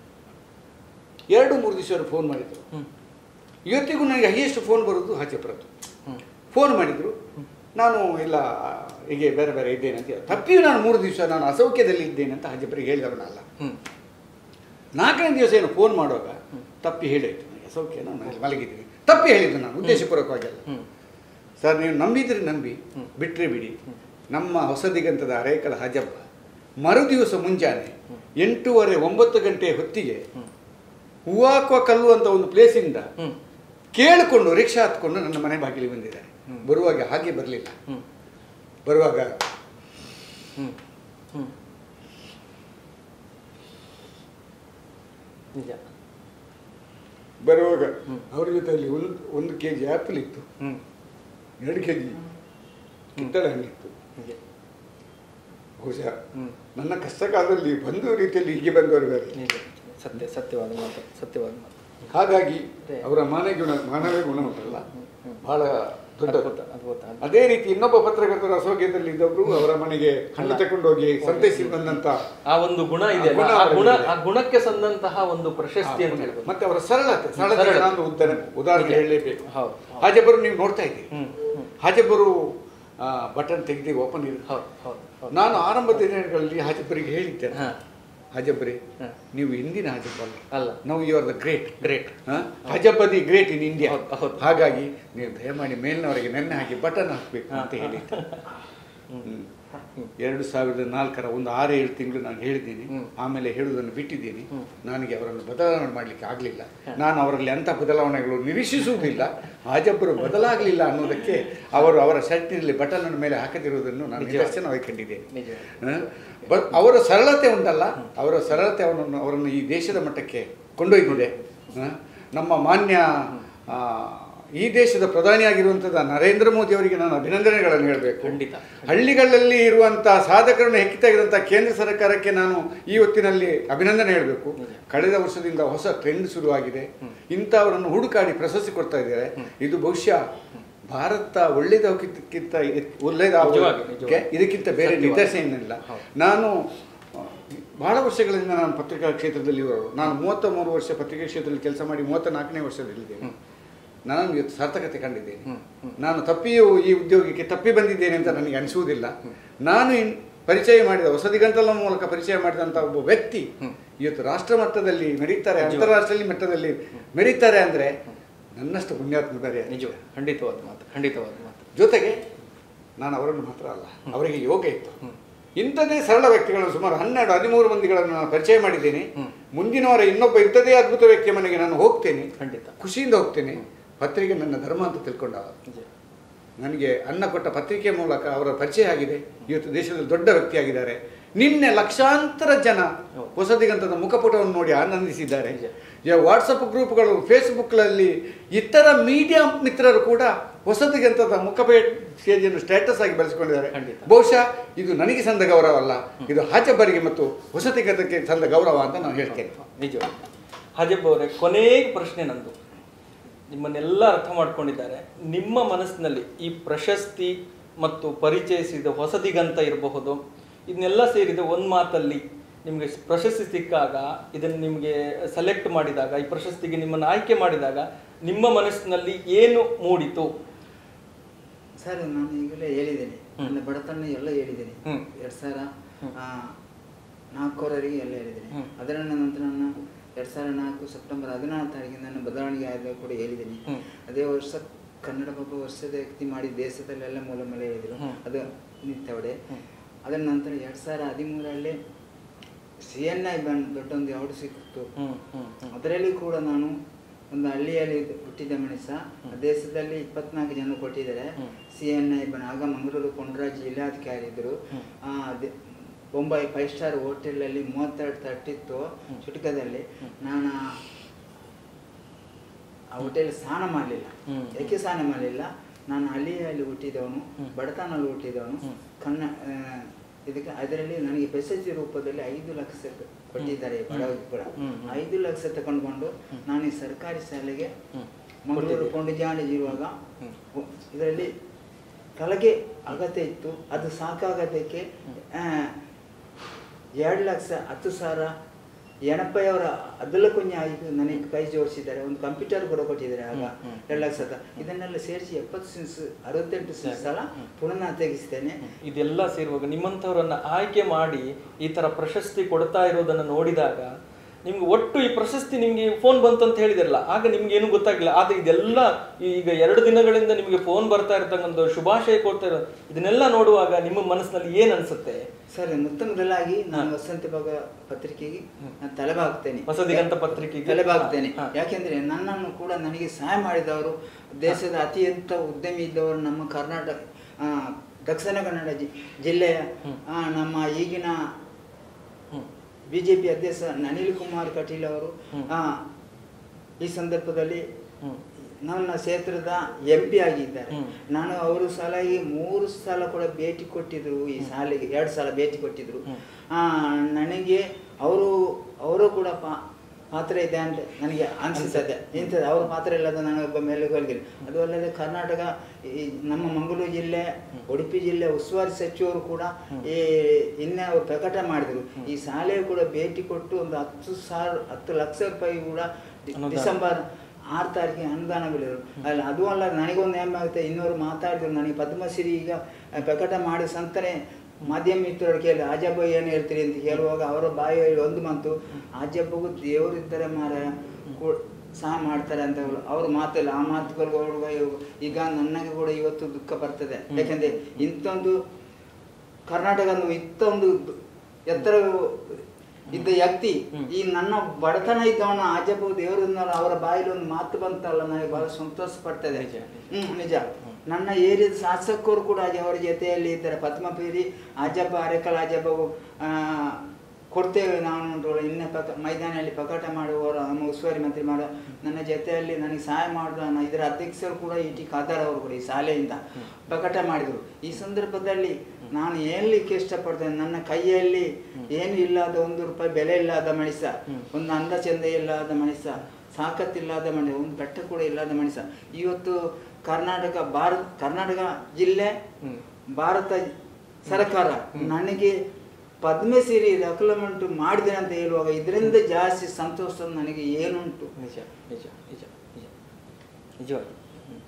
ಎರಡು ಮೂರು ದಿವಸ ಅವರು ಫೋನ್ ಮಾಡಿದರು ಹ್ಮ್ ಇವತ್ತಿಗೂ ನನಗೆ ಹೈಯೆಸ್ಟ್ ಫೋನ್ ಬರೋದು ಹಾಚೆಪುರದ್ದು ಹ್ಮ್ ಫೋನ್ ಮಾಡಿದರು ನಾನು ಇಲ್ಲ ಹೀಗೆ ಬೇರೆ ಬೇರೆ ಇದ್ದೇನೆ ಅಂತ ಹೇಳಿ ತಪ್ಪಿಯೂ ನಾನು ಮೂರು ದಿವಸ ನಾನು ಅಸೌಖ್ಯದಲ್ಲಿ ಇದ್ದೇನೆ ಅಂತ ಹಾಜೆಪುರಿಗೆ ಹೇಳಿದವನಲ್ಲ ಹ್ಮ್ ನಾಲ್ಕನೇ ದಿವಸ ಏನು ಫೋನ್ ಮಾಡುವಾಗ ತಪ್ಪಿ ಹೇಳಿದ್ದು ನನಗೆ ಅಸೌಖ್ಯ ನಾನು ಮನೇಲಿ ಮಲಗಿದ್ದೀನಿ ತಪ್ಪಿ ಹೇಳಿದ್ದು ನಾನು ಉದ್ದೇಶಪೂರ್ವಕವಾಗಿಲ್ಲ ಹ್ಮ್ ಸರ್ ನೀವು ನಂಬಿದ್ರೆ ನಂಬಿ ಹ್ಮ್. ಬಿಟ್ಟರೆ ಬಿಡಿ ನಮ್ಮ ಹೊಸದಿಗಂತದ ಅರೇಕಲ ಹಜಬ್ಬ ಮರುದಿವಸ ಮುಂಜಾನೆ ಎಂಟೂವರೆ ಒಂಬತ್ತು ಗಂಟೆ ಹೊತ್ತಿಗೆ ಹ್ಮ್. ಹೂವಾಕುವ ಕಲ್ಲು ಅಂತ ಒಂದು ಪ್ಲೇಸಿಂದ ಹ್ಮ್ ಕೇಳಿಕೊಂಡು ರಿಕ್ಷಾ ಹತ್ಕೊಂಡು ನನ್ನ ಮನೆ ಬಾಗಿಲಿಗೆ ಬಂದಿದ್ದಾರೆ ಬರುವಾಗ ಹಾಗೆ ಬರಲಿಲ್ಲ ಹ್ಮ್ ಬರುವಾಗ ಹ್ಮ್ ಹ್ಮ್ ನಿಜ ಬರುವಾಗ ಹ್ಮ್. ಅವ್ರ ಜೊತೆಯಲ್ಲಿ ಒಂದು ಒಂದು ಕೆ ಜಿ ಆ್ಯಪಲ್ ಇತ್ತು ಹ್ಮ್ ಎರಡು ಕೆ ಜಿ ಕಿತ್ತಳೆ ಹಣ್ಣಿತ್ತು ನಿಜ ಬಹುಶಃ ಹ್ಮ್ ನನ್ನ ಕಷ್ಟ ಕಾಲದಲ್ಲಿ ಬಂದ ರೀತಿಯಲ್ಲಿ ಹೀಗೆ ಬಂದವರು ಬೇರೆ ನಿಜ ಸತ್ಯ ಸತ್ಯವಾದ ಮಾತು ಸತ್ಯವಾದ ಮಾತು ಹಾಗಾಗಿ ಅದೇ. ಅವರ ಮಾನವ ಗುಣ ಮಾನವೀಯ ಗುಣ ಉಂಟಲ್ಲ ಹ್ಮ್. ಬಹಳ ದೊಡ್ಡ ಅದ್ಭುತ ಅದ್ಭುತ ಅದ್ಭುತ. ಅಲ್ಲಿ ಅದೇ ರೀತಿ ಇನ್ನೊಬ್ಬ ಪತ್ರಕರ್ತರ ಅಸೌಖ್ಯದಲ್ಲಿ ಇದ್ದವರು ಅವರ ಮನೆಗೆ ಹಣ್ಣು ತಗೊಂಡೋಗಿ ಸಂತೈಸಿ ಬಂದಂತ ಆ ಒಂದು ಗುಣ ಇದೆ ಆ ಗುಣ ಆ ಗುಣ ಅವರಲ್ಲಿದೆ. ಆ ಗುಣಕ್ಕೆ ಸಂದಂತಹ ಒಂದು ಪ್ರಶಸ್ತಿ ಅಂತ ಹೇಳ್ಬೋದು ಮತ್ತೆ ಅವರ ಸರಳತೆ ಸರಳತೆ ಸರಳತೆ. ನಾನು ಉದಾಹರಣೆ ಉದಾಹರಣೆ ನಿಜ. ಹೇಳಲೇಬೇಕು ಹೌದು ಹಾಜಬ್ಬರು ನೀವು ನೋಡ್ತಾ ಇದ್ದೀರಿ ಹ್ಮ್ ಹ್ಮ್ ಹಾಜಬ್ಬರು ಬಟನ್ ತೆಗೆದು ಓಪನ್ ಇರುತ್ತೆ ಹೌದು ಹೌದು ಹೌದು ನಾನು ಆರಂಭದ ದಿನಗಳಲ್ಲಿ ಹಾಜಬ್ಬರಿಗೆ ಹೇಳಿದ್ದೆ ಹಾ ಹಾಜಬ್ಬರಿ ಹಾ. ನೀವು ಇಂದಿನ ಹಾಜಬ್ಬ ಅಲ್ಲ ಅಲ್ಲ ನಾವು you are the great great Hajabba the great in India ಹೌದು, ಹೌದು. ಹಾಗಾಗಿ ನೀವು ದಯಮಾಡಿ ಮೇಲಿನವರಿಗೆ ನೆನ್ನೆ ಹಾಕಿ ಬಟನ್ ಹಾಕಬೇಕು ಅಂತ ಹೇಳಿ ಹ್ಮ್. ಎರಡು ಸಾವಿರದ ನಾಲ್ಕರ ಒಂದು ಆರು ಏಳು ತಿಂಗಳು ನಾನು ಹೇಳಿದ್ದೀನಿ ಹ್ಮ್. ಆಮೇಲೆ ಹೇಳುವುದನ್ನು ಬಿಟ್ಟಿದ್ದೀನಿ ಹ್ಮ್. ನನಗೆ ಅವರನ್ನು ಬದಲಾವಣೆ ಮಾಡಲಿಕ್ಕೆ ಆಗಲಿಲ್ಲ ನಾನು ಅವರಲ್ಲಿ ಅಂಥ ಬದಲಾವಣೆಗಳು ನಿರೀಕ್ಷಿಸುವುದಿಲ್ಲ ಹಾಜಬ್ಬರು ಬದಲಾಗಲಿಲ್ಲ ಅನ್ನೋದಕ್ಕೆ ಅವರು ಅವರ ಶರ್ಟಿನಲ್ಲಿ ಬಟನ್ ಮೇಲೆ ಹಾಕದಿರುವುದನ್ನು ನಾನು ನಿಜ. ನಿದರ್ಶನವಾಗಿ ಕಂಡಿದ್ದೇನೆ ನಿಜ ಹ? ಬಟ್ ಅವರ ಸರಳತೆ ಉಂಟಲ್ಲ ಅವರ ಸರಳತೆ ಅವನನ್ನು ಅವರನ್ನು ಈ ದೇಶದ ಮಟ್ಟಕ್ಕೆ ಕೊಂಡೊಯ್ದಿದೆ ಹ? ನಮ್ಮ ಮಾನ್ಯ ಆ, ಈ ದೇಶದ ಪ್ರಧಾನಿಯಾಗಿರುವಂಥದ್ದು ನರೇಂದ್ರ ಮೋದಿ ಅವರಿಗೆ ನಾನು ಅಭಿನಂದನೆಗಳನ್ನು ಹೇಳಬೇಕು ಖಂಡಿತ. ಹಳ್ಳಿಗಳಲ್ಲಿ ಇರುವಂಥ ಸಾಧಕರನ್ನು ಹೆಕ್ಕಿ ತೆಗೆದಂಥ ಕೇಂದ್ರ ಸರ್ಕಾರಕ್ಕೆ ನಾನು ಈ ಹೊತ್ತಿನಲ್ಲಿ ಅಭಿನಂದನೆ ಹೇಳಬೇಕು ಕಳೆದ ವರ್ಷದಿಂದ ಹೊಸ ಟ್ರೆಂಡ್ ಶುರುವಾಗಿದೆ ಇಂಥವರನ್ನು ಹುಡುಕಾಡಿ ಪ್ರಶಸ್ತಿ ಕೊಡ್ತಾ ಇದ್ದಾರೆ ಇದು ಬಹುಶಃ ಭಾರತ ಒಳ್ಳೆಯದಕ್ಕಿಂತ ನಿಜವಾಗಿ, ಒಳ್ಳೆಯದ ನಿಜವಾಗಿ. ಇದಕ್ಕಿಂತ ಬೇರೆ ಸತ್ಯವಾಗಿ. ನಿದರ್ಶನ ಏನಿಲ್ಲ ಹೌದು. ನಾನು ಆ, ಬಹಳ ವರ್ಷಗಳಿಂದ ನಾನು ಪತ್ರಿಕಾ ಕ್ಷೇತ್ರದಲ್ಲಿ ಇರೋರು ನಾನು ಮೂವತ್ತ ಮೂರು ವರ್ಷ ಪತ್ರಿಕಾ ಕ್ಷೇತ್ರದಲ್ಲಿ ಕೆಲಸ ಮಾಡಿ ಮೂವತ್ತ ನಾಲ್ಕನೇ ವರ್ಷದಲ್ಲಿದ್ದೇನೆ ನಾನು ಇವತ್ತು ಸಾರ್ಥಕತೆ ಕಂಡಿದ್ದೇನೆ ಹ್ಮ್, ಹ್ಮ್. ನಾನು ತಪ್ಪಿಯೂ ಈ ಉದ್ಯೋಗಕ್ಕೆ ತಪ್ಪಿ ಬಂದಿದ್ದೇನೆ ಅಂತ ನನಗೆ ಅನಿಸುವುದಿಲ್ಲ ನಾನು ಇನ್- ಪರಿಚಯ ಮಾಡಿದ ಹೊಸ ದಿಗಂತಲ ಮೂಲಕ ಪರಿಚಯ ಮಾಡಿದಂಥ ಒಬ್ಬ ವ್ಯಕ್ತಿ ಇವತ್ತು ರಾಷ್ಟ್ರ ಮಟ್ಟದಲ್ಲಿ ಮೆರೀತಾರೆ ಅಂತಾರಾಷ್ಟ್ರೀಯ ಮಟ್ಟದಲ್ಲಿ ಮೆರೀತಾರೆ ಅಂದರೆ ನನ್ನಷ್ಟು ಪುಣ್ಯಾತ್ಮ ಬೇರೆ ನಿಜ ಖಂಡಿತವಾದ ಮಾತು ಖಂಡಿತವಾದ ಮಾತು ಜೊತೆಗೆ ನಾನು ಅವರನ್ನು ಮಾತ್ರ ಅಲ್ಲ ಅವರಿಗೆ ಯೋಗ ಇತ್ತು ಇಂಥದೇ ಸರಳ ವ್ಯಕ್ತಿಗಳನ್ನು ಸುಮಾರು ಹನ್ನೆರಡು ಹದಿಮೂರು ಮಂದಿಗಳನ್ನು ನಾನು ಪರಿಚಯ ಮಾಡಿದ್ದೇನೆ ಮುಂದಿನವರ ಇನ್ನೊಬ್ಬ ಇಂಥದೇ ಅದ್ಭುತ ವ್ಯಕ್ತಿಯ ಮನೆಗೆ ನಾನು ಹೋಗ್ತೇನೆ ಖಂಡಿತ ಖುಷಿಯಿಂದ ಹೋಗ್ತೇನೆ ಪತ್ರಿಕೆ ನನ್ನ ಧರ್ಮ ಅಂತ ತಿಳ್ಕೊಂಡವ ನಿಜ ನನಗೆ ಅನ್ನ ಕೊಟ್ಟ ಪತ್ರಿಕೆ ಮೂಲಕ ಅವರ ಪರಿಚಯ ಆಗಿದೆ ಇವತ್ತು ದೇಶದಲ್ಲಿ ದೊಡ್ಡ ವ್ಯಕ್ತಿಯಾಗಿದ್ದಾರೆ ನಿನ್ನೆ ಲಕ್ಷಾಂತರ ಜನ ಹೊಸದಿಗಂತದ ಮುಖಪುಟವನ್ನು ನೋಡಿ ಆನಂದಿಸಿದ್ದಾರೆ ಈಗ ವಾಟ್ಸಪ್ ಗ್ರೂಪ್ಗಳು ಫೇಸ್ಬುಕ್ಗಳಲ್ಲಿ ಇತರ ಮೀಡಿಯಾ ಮಿತ್ರರು ಕೂಡ ಹೊಸದಿಗಂತದ ಮುಖಪೇಜನ್ನು ಸ್ಟೇಟಸ್ ಆಗಿ ಬೆಳೆಸಿಕೊಂಡಿದ್ದಾರೆ ಖಂಡಿತ. ಬಹುಶಃ ಇದು ನನಗೆ ಸಂದ ಗೌರವ ಅಲ್ಲ ಇದು ಹಾಚಬ್ಬರಿಗೆ ಮತ್ತು ಹೊಸದಿಗಂತಕ್ಕೆ ಸಂದ ಗೌರವ ಅಂತ ನಾನು ಹೇಳ್ತೇನೆ ನಿಜ ಹಾಜಬ್ಬ ಅವರೇ ಕೊನೆಯ ಪ್ರಶ್ನೆ ನಂದು ನಿಮ್ಮನ್ನೆಲ್ಲ ಅರ್ಥ ಮಾಡ್ಕೊಂಡಿದ್ದಾರೆ ನಿಮ್ಮ ಮನಸ್ಸಿನಲ್ಲಿ ಈ ಪ್ರಶಸ್ತಿ ಮತ್ತು ಪರಿಚಯಿಸಿದ ಹೊಸದಿಗಂತ ಇರಬಹುದು ಇದನ್ನೆಲ್ಲ ಸೇರಿದ ಒಂದು ಮಾತಲ್ಲಿ ನಿಮಗೆ ಪ್ರಶಸ್ತಿ ಸಿಕ್ಕಾಗ ಇದನ್ನು ನಿಮಗೆ ಸೆಲೆಕ್ಟ್ ಮಾಡಿದಾಗ ಈ ಪ್ರಶಸ್ತಿಗೆ ನಿಮ್ಮನ್ನು ಆಯ್ಕೆ ಮಾಡಿದಾಗ ನಿಮ್ಮ ಮನಸ್ಸಿನಲ್ಲಿ ಏನು ಮೂಡಿತು ಸರ್ ನಾನು ಈಗಲೇ ಹೇಳಿದ್ದೇನೆ ನನ್ನ ಬಡತನ ಎಲ್ಲ ಹೇಳಿದ್ದೇನೆ ಹ್ಮ್. ಎರಡು ಸಾವಿರ ಆ, ನಾಲ್ಕೂವರೆಗೆ ಎಲ್ಲ ಹೇಳಿದ್ದೇನೆ ಹ್ಮ್. ಅದರ ನಂತರ ನಾನು ಎರಡು ಸಾವಿರ ನಾಲ್ಕು ಸೆಪ್ಟೆಂಬರ್ ಹದಿನಾರು ತಾರೀಕಿಗೆ ನನ್ನ ಬದಲಾವಣೆ ಆದ ಕೂಡ ಹೇಳಿದ್ದೀನಿ ಹ್ಮ್. ಅದೇ ವರ್ಷ ಕನ್ನಡ ಒಬ್ಬ ವರ್ಷದ ವ್ಯಕ್ತಿ ಮಾಡಿ ದೇಶದಲ್ಲೆಲ್ಲ ಮೂಲ ಮಲೆ ಹೇಳಿದರು ಹ್ಮ್. ಅದು ನಿತ್ಯವಡೆ ಹ್ಮ್. ಅದರ ನಂತರ ಎರಡು ಸಾವಿರ ಹದಿಮೂರರಲ್ಲಿ ಸಿ ಎನ್ ಐ ಬಂದು ದೊಡ್ಡೊಂದು ಯಾವುದು ಸಿಕ್ಕಿತ್ತು ಹ್ಮ್ ಹ್ಮ್ ಹ್ಮ್ ಅದರಲ್ಲಿ ಕೂಡ ನಾನು ಒಂದು ಹಳ್ಳಿಯಲ್ಲಿ ಹುಟ್ಟಿದ ಮನುಷ್ಯ ದೇಶದಲ್ಲಿ ಇಪ್ಪತ್ನಾಲ್ಕು ಜನ ಕೊಟ್ಟಿದ್ದಾರೆ ಹ್ಮ್. ಸಿ ಎನ್ ಐ ಬನ್ ಆಗ ಮಂಗಳೂರು ಕೊಂಡರಾಜ್ ಜಿಲ್ಲಾಧಿಕಾರಿ ಇದ್ದರು ಹ್ಮ್. ಆ, ಅದೇ ಬೊಂಬೈ ಫೈವ್ ಸ್ಟಾರ್ ಹೋಟೆಲಲ್ಲಿ ಮೂವತ್ತೆರಡು ತಟ್ಟಿತ್ತು ಚುಟಕದಲ್ಲಿ ನಾನು ಆ- ಆ ಹೋಟೆಲ್ ಸ್ನಾನ ಮಾಡಲಿಲ್ಲ ಹ್ಮ್. ಯಾಕೆ ಸ್ನಾನ ಮಾಡಲಿಲ್ಲ ನಾನು ಹಳ್ಳಿಯಲ್ಲಿ ಹುಟ್ಟಿದವನು ಹ್ಮ್. ಬಡತನಲ್ಲಿ ಹುಟ್ಟಿದವನು ಹ್ಮ್. ಕನ್ನ ಆ, ಇದಕ್ಕೆ ಅದರಲ್ಲಿ ನನಗೆ ಪ್ರಶಸ್ತಿ ರೂಪದಲ್ಲಿ ಐದು ಲಕ್ಷ ಕೊಟ್ಟಿದ್ದಾರೆ ಬಡವರಿಗೆ ಕೂಡ ಹ್ಮ್, ಹ್ಮ್. ಐದು ಲಕ್ಷ ತಗೊಂಡ್ಕೊಂಡು ನಾನು ಈ ಸರ್ಕಾರಿ ಶಾಲೆಗೆ ಹ್ಮ್. ಮಂಗಳೂರು ಕೊಟ್ಟಿದ್ದೀರಿ. ಕೊಂಡಜಾಣಿ ಇರುವಾಗ ಹ್ಮ್. ಇದರಲ್ಲಿ ಕೆಳಗೆ ಅಗತ್ಯ ಇತ್ತು ಅದು ಸಾಕಾಗದಕ್ಕೆ ಆ, ಎರಡು ಲಕ್ಷ ಹತ್ತು ಸಾವಿರ ಎಣಪ್ಪಯ್ಯವರ ಅದೆಲ್ಲ ಕುഞ്ഞ ಆಯ್ತು ನನಗೆ ಕೈ ಜೋಡಿಸಿದ್ದಾರೆ ಒಂದು ಕಂಪ್ಯೂಟರ್ ಕೂಡ ಕೊಟ್ಟಿದ್ದಾರೆ ಆಗ ಹ್ಮ್, ಹ್ಮ್. ಎರಡು ಲಕ್ಷದ ಇದನ್ನೆಲ್ಲ ಸೇರಿಸಿ ಎಪ್ಪತ್ತು ಸಿನ್ಸ್ ಅರವತ್ತೆಂಟು ಸಿನ್ಸ್ ಸಲ ಪುನಃ ನಾನು ತೆಗೆಸ್ತೇನೆ ಇದೆಲ್ಲ ಸೇರುವಾಗ ನಿಮ್ಮಂಥವ್ರನ್ನ ಆಯ್ಕೆ ಮಾಡಿ ಈ ತರ ಪ್ರಶಸ್ತಿ ಕೊಡ್ತಾ ಇರೋದನ್ನ ನೋಡಿದಾಗ ನಿಮ್ಗೆ ಒಟ್ಟು ಈ ಪ್ರಶಸ್ತಿ ನಿಮ್ಗೆ ಫೋನ್ ಬಂತು ಅಂತ ಹೇಳಿದಿರಲ್ಲ ಆಗ ನಿಮ್ಗೆ ಏನು ಗೊತ್ತಾಗಿಲ್ಲ ಆದ್ರೆ ಇದೆಲ್ಲ ಈಗ ಎರಡು ದಿನಗಳಿಂದ ನಿಮಗೆ ಫೋನ್ ಬರ್ತಾ ಇರ್ತಕ್ಕಂಥ ಶುಭಾಶಯ ಕೊಡ್ತಾ ಇರೋ ಇದನ್ನೆಲ್ಲ ನೋಡುವಾಗ ನಿಮ್ಮ ಮನಸ್ಸಿನಲ್ಲಿ ಏನ್ ಅನ್ಸುತ್ತೆ ಸರ್ ಮೊತ್ತ ಮೊದಲಾಗಿ ನಾನು ವಸಂತ ಭಾಗ ಪತ್ರಿಕೆಗೆ ನಾನು ತಲೆಬಾಗ್ತೇನೆ ಹೊಸದಿಗಂತ ಪತ್ರಿಕೆಗೆ ತಲೆಬಾಗ್ತೇನೆ ಹಾ. ಯಾಕೆಂದ್ರೆ ನನ್ನನ್ನು ಕೂಡ ನನಗೆ ಸಹಾಯ ಮಾಡಿದವರು ದೇಶದ ಅತ್ಯಂತ ಉದ್ಯಮಿ ಇದ್ದವರು ನಮ್ಮ ಕರ್ನಾಟಕ ಆ, ದಕ್ಷಿಣ ಕನ್ನಡ ಜಿ- ಜಿಲ್ಲೆಯ ಆ, ನಮ್ಮ ಈಗಿನ ಹ್ಮ್. ಬಿಜೆಪಿ ಅಧ್ಯಕ್ಷ ಅನಿಲ್ ಕುಮಾರ್ ಕಟೀಲ್ ಅವರು ಹ್ಮ್. ಆ, ಈ ಸಂದರ್ಭದಲ್ಲಿ ಹ್ಮ್. ನನ್ನ ಕ್ಷೇತ್ರದ ಎಂ ಪಿ ಆಗಿದ್ದಾರೆ ಹ್ಮ್. ನಾನು ಅವರು ಸಲಹೆ ಮೂರು ಸಲ ಕೂಡ ಭೇಟಿ ಕೊಟ್ಟಿದ್ರು ಈ ಶಾಲೆಗೆ ಎರಡು ಸಲ ಭೇಟಿ ಕೊಟ್ಟಿದ್ರು ಹ್ಮ್. ಆ, ನನಗೆ ಅವರು ಅವರು ಕೂಡ ಪಾ- ಪಾತ್ರ ಇದೆ ಅಂತ ನನಗೆ ಅನಿಸುತ್ತದೆ ಇಂಥದ್ದು ಅವ್ರ ಪಾತ್ರ ಇಲ್ಲದ ನನಗೊಬ್ಬ ಮೇಲೆ ಹೋಗಿಲ್ಲ ಅದು ಅಲ್ಲದೆ ಕರ್ನಾಟಕ ಈ ನಮ್ಮ ಮಂಗಳೂರು ಜಿಲ್ಲೆ ಉಡುಪಿ ಜಿಲ್ಲೆ ಉಸ್ತುವಾರಿ ಸಚಿವರು ಕೂಡ ಈ ನಿನ್ನೆ ಅವರು ಪ್ರಕಟ ಮಾಡಿದರು ಈ ಶಾಲೆಯು ಕೂಡ ಭೇಟಿ ಕೊಟ್ಟು ಒಂದು ಹತ್ತು ಸಾವಿರ ಹತ್ತು ಲಕ್ಷ ರೂಪಾಯಿ ಕೂಡ ಡಿ- ಅನುದಾನ. ಡಿಸೆಂಬರ್ ಆರು ತಾರೀಕಿಗೆ ಅನುದಾನ ಬೀಳಿದ್ರು ಅಲ್ಲ ಅದು ಅಲ್ಲ ನನಗೊಂದು ಹೆಮ್ಮೆ ಆಗುತ್ತೆ ಇನ್ನೂರು ಮಾತಾಡಿದ್ರು ನನಗೆ ಪದ್ಮಶ್ರೀ ಈಗ ಪ್ರಕಟ ಮಾಡಿ ಸಂತನೆ ಮಾಧ್ಯಮ ಮಿತ್ರರು ಕೇಳಿ ಆಜಬ್ಬ ಏನು ಹೇಳ್ತೀರಿ ಅಂತ ಕೇಳುವಾಗ ಅವರ ಬಾಯಲ್ಲಿ ಒಂದು ಮಾತು ಆಜಬ್ಬಗೂ ದೇವರಿದ್ದಾರೆ ಮಾರ ಸಹ ಮಾಡ್ತಾರೆ ಅಂತ ಹೇಳು ಅವ್ರ ಮಾತಲ್ಲ ಆ ಮಾತುಗಳು ಈಗ ನನಗೆ ಕೂಡ ಇವತ್ತು ದುಃಖ ಬರ್ತದೆ ಯಾಕೆಂದ್ರೆ ಇಂಥೊಂದು ಕರ್ನಾಟಕ ಇಂಥೊಂದು ಎತ್ತರ ಇದ್ದ ವ್ಯಕ್ತಿ ಈ ನನ್ನ ಬಡತನ ಇದ್ದವನ ಆಜಬ್ಬು ದೇವರನ್ನ ಅವರ ಬಾಯಲ್ಲಿ ಒಂದು ಮಾತು ಬಂತಲ್ಲ ನನಗೆ ಬಹಳ ಸಂತೋಷ ಪಡ್ತದೆ ನಿಜ. ಹ್ಮ್ ನಿಜ ನನ್ನ ಏರಿಯಾದ ಶಾಸಕರು ಕೂಡ ಅಜ ಅವರ ಜೊತೆಯಲ್ಲಿ ಇದ್ದಾರೆ ಪದ್ಮಪೀರಿ ಆಜಬ್ಬ ಅರೆಕಲ್ ಆಜಬ್ಬ ಕೊಡ್ತೇವೆ ನಾನು ಉಂಟು ಇನ್ನ ಪಕ ಮೈದಾನಲ್ಲಿ ಪ್ರಕಟ ಮಾಡುವವರು ನಮ್ಮ ಉಸ್ತುವಾರಿ ಮಂತ್ರಿ ಮಾಡೋ ನನ್ನ ಜೊತೆಯಲ್ಲಿ ನನಗೆ ಸಹಾಯ ಮಾಡಿದ ನನ್ನ ಇದರ ಅಧ್ಯಕ್ಷರು ಕೂಡ ಇ ಟಿ ಖಾದರ್ ಅವರು ಕೂಡ ಈ ಶಾಲೆಯಿಂದ ಪ್ರಕಟ ಮಾಡಿದರು ಈ ಸಂದರ್ಭದಲ್ಲಿ ನಾನು ಹೇಳಲಿಕ್ಕೆ ಇಷ್ಟಪಡ್ತೇನೆ ನನ್ನ ಕೈಯಲ್ಲಿ ಏನು ಇಲ್ಲದ ಒಂದು ರೂಪಾಯಿ ಬೆಲೆ ಇಲ್ಲದ ಮನುಷ್ಯ ಒಂದು ಅಂದ ಚಂದ ಇಲ್ಲದ ಮನುಷ್ಯ ಸಾಕತ್ತಿಲ್ಲದ ಮನುಷ್ಯ ಒಂದು ಬೆಟ್ಟ ಕೂಡ ಇಲ್ಲದ ಮನುಷ್ಯ ಇವತ್ತು ಕರ್ನಾಟಕ ಭಾರತ ಕರ್ನಾಟಕ ಜಿಲ್ಲೆ ಹ್ಮ್. ಭಾರತ ಸರ್ಕಾರ ನನಗೆ ಪದ್ಮಶ್ರೀ ದಾಖಲಮೆಂಟು ಮಾಡಿದೆ ಅಂತ ಹೇಳುವಾಗ ಇದರಿಂದ ಜಾಸ್ತಿ ಸಂತೋಷ ನನಗೆ ಏನುಂಟು ನಿಜ ನಿಜ ನಿಜ ನಿಜ ನಿಜವಾಗಿ ಹ್ಮ್.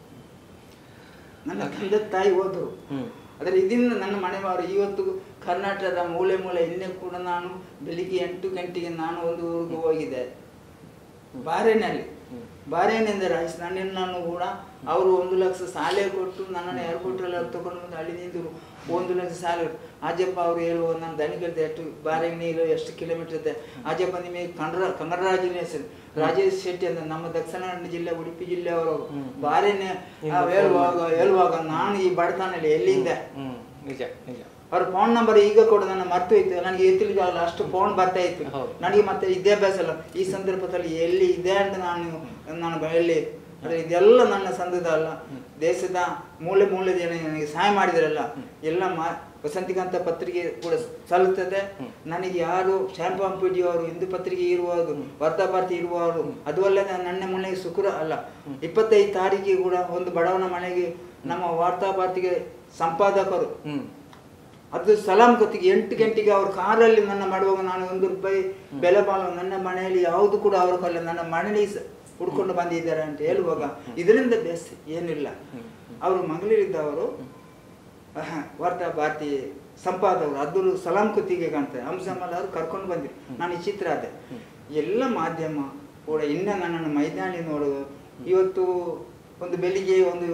ನನ್ನ ತಂದೆ ತಾಯಿ ಹೋದರು ಹ್ಮ್. ಆದರೆ ಇದರಿಂದ ನನ್ನ ಮನೆಯವರು ಇವತ್ತು ಕರ್ನಾಟಕದ ಮೂಲೆ ಮೂಲೆ ಇನ್ನೇ ಕೂಡ ನಾನು ಬೆಳಿಗ್ಗೆ ಎಂಟು ಗಂಟೆಗೆ ನಾನು ಒಂದು ಊರಿಗೆ ಹೋಗಿದ್ದೆ ಬಾರೇನಲ್ಲಿ ಹ್ಮ್. ಬಾರೇನಿಂದ ರಾಜ್ ನನ್ನನ್ನು ಕೂಡ ಅವರು ಒಂದು ಲಕ್ಷ ಸಾಲೆ ಕೊಟ್ಟು ನನ್ನನ್ನು ಏರ್ಪೋರ್ಟಲ್ಲಿ ತಗೊಂಡು ಬಂದು ಅಲ್ಲಿ ನಿಂತು ಒಂದು ಲಕ್ಷ ಸಾಲೆ ಕೊಟ್ಟು ಅಜ್ಜಪ್ಪ ಅವರು ಹೇಳುವ ನಾನು ದಣಿಗಳಿದ್ದೆ ಎಷ್ಟು ಬಾರೆಗೆ ನೀರು ಎಷ್ಟು ಕಿಲೋಮೀಟರ್ ಇದೆ ಅಜ್ಜಪ್ಪ ನಿಮಗೆ ಕನ್ನಡ ಕನ್ನಡರಾಜನ ಹೆಸರು ರಾಜೇಶ್ ಶೆಟ್ಟಿ ಅಂತ ನಮ್ಮ ದಕ್ಷಿಣ ಕನ್ನಡ ಜಿಲ್ಲೆ ಉಡುಪಿ ಜಿಲ್ಲೆಯವರು ಹ್ಮ್. ಬಾರೇನೆ ನಿಮ್ಗೆ ಆ, ಹೇಳುವಾಗ ಹೇಳುವಾಗ ನಾನು ಈ ಬಡತನಲ್ಲಿ ಎಲ್ಲಿಂದ ಹ್ಮ್ ನಿಜ ನಿಜ ಅವ್ರ ಫೋನ್ ನಂಬರ್ ಈಗ ಕೂಡ ನನ್ನ ಮರ್ತು ಇತ್ತು ನನಗೆ ಎತ್ತಲಿಕ್ಕಾಗಲ್ಲ ಅಷ್ಟು ಫೋನ್ ಬರ್ತಾ ಇತ್ತು ಹೌದು. ನನಗೆ ಮತ್ತೆ ವಿದ್ಯಾಭ್ಯಾಸ ಇಲ್ಲ ಈ ಸಂದರ್ಭದಲ್ಲಿ ಎಲ್ಲಿ ಇದೆ ಅಂತ ನಾನು ನಾನು ಎಲ್ಲಿ ಆದರೆ ಇದೆಲ್ಲ ನನ್ನ ಸಂದದ ಅಲ್ಲ ದೇಶದ ಮೂಲೆ ಮೂಲೆ ಜನ ನನಗೆ ಸಹಾಯ ಮಾಡಿದ್ರಲ್ಲ ಎಲ್ಲ ಮಾ ವಸಂತಿಕಾಂತ ಪತ್ರಿಕೆ ಕೂಡ ಸಲ್ಲುತ್ತದೆ ನನಗೆ ಯಾರು ಶ್ಯಾಂಪಾಂ ಪಿ ಅವರು ಹಿಂದೂ ಪತ್ರಿಕೆ ಇರುವುದು ವಾರ್ತಾಭಾರತಿ ಇರುವವರು ಅದು ಅಲ್ಲದೆ ನನ್ನ ಮನೆಗೆ ಶುಕ್ರ ಅಲ್ಲ ಇಪ್ಪತ್ತೈದು ತಾರೀಕಿಗೆ ಕೂಡ ಒಂದು ಬಡವನ ಮನೆಗೆ ನಮ್ಮ ವಾರ್ತಾಭಾರತಿಗೆ ಸಂಪಾದಕರು ಹ್ಮ್ ಅದು ಸಲಾಂ ಗೊತ್ತಿಗೆ ಎಂಟು ಗಂಟೆಗೆ ಅವ್ರ ಕಾರಲ್ಲಿ ನನ್ನ ಮಾಡುವಾಗ ನಾನು ಒಂದು ರೂಪಾಯಿ ಬೆಲೆ ಬಾಳು ನನ್ನ ಮನೆಯಲ್ಲಿ ಯಾವುದು ಕೂಡ ಅವ್ರ ಕಲ್ಲ ನನ್ನ ಮನೆಯಲ್ಲಿ ಸ- ಹುಡ್ಕೊಂಡು ಬಂದಿದ್ದಾರೆ ಅಂತ ಹೇಳುವಾಗ ಇದರಿಂದ ಬೇಸ್ ಏನಿಲ್ಲ ಅವರು ಮಂಗಳೂರಿದ್ದವರು ಆಹ್, ವಾರ್ತಾ ಭಾರತಿ ಸಂಪಾದಕರು ಅದ್ದೂರು ಸಲಾಂ ಕುತ್ತಿಗೆ ಕಾಣ್ತಾರೆ ಹಂಸಮಲ್ ಅವರು ಕರ್ಕೊಂಡು ಬಂದಿರು ನಾನು ಈ ಚಿತ್ರ ಅದೇ ಎಲ್ಲ ಮಾಧ್ಯಮ ಕೂಡ ಇನ್ನ ನನ್ನನ್ನು ಮೈದಾನಿ ನೋಡುವ ಇವತ್ತು ಒಂದು ಬೆಳಿಗ್ಗೆ ಒಂದು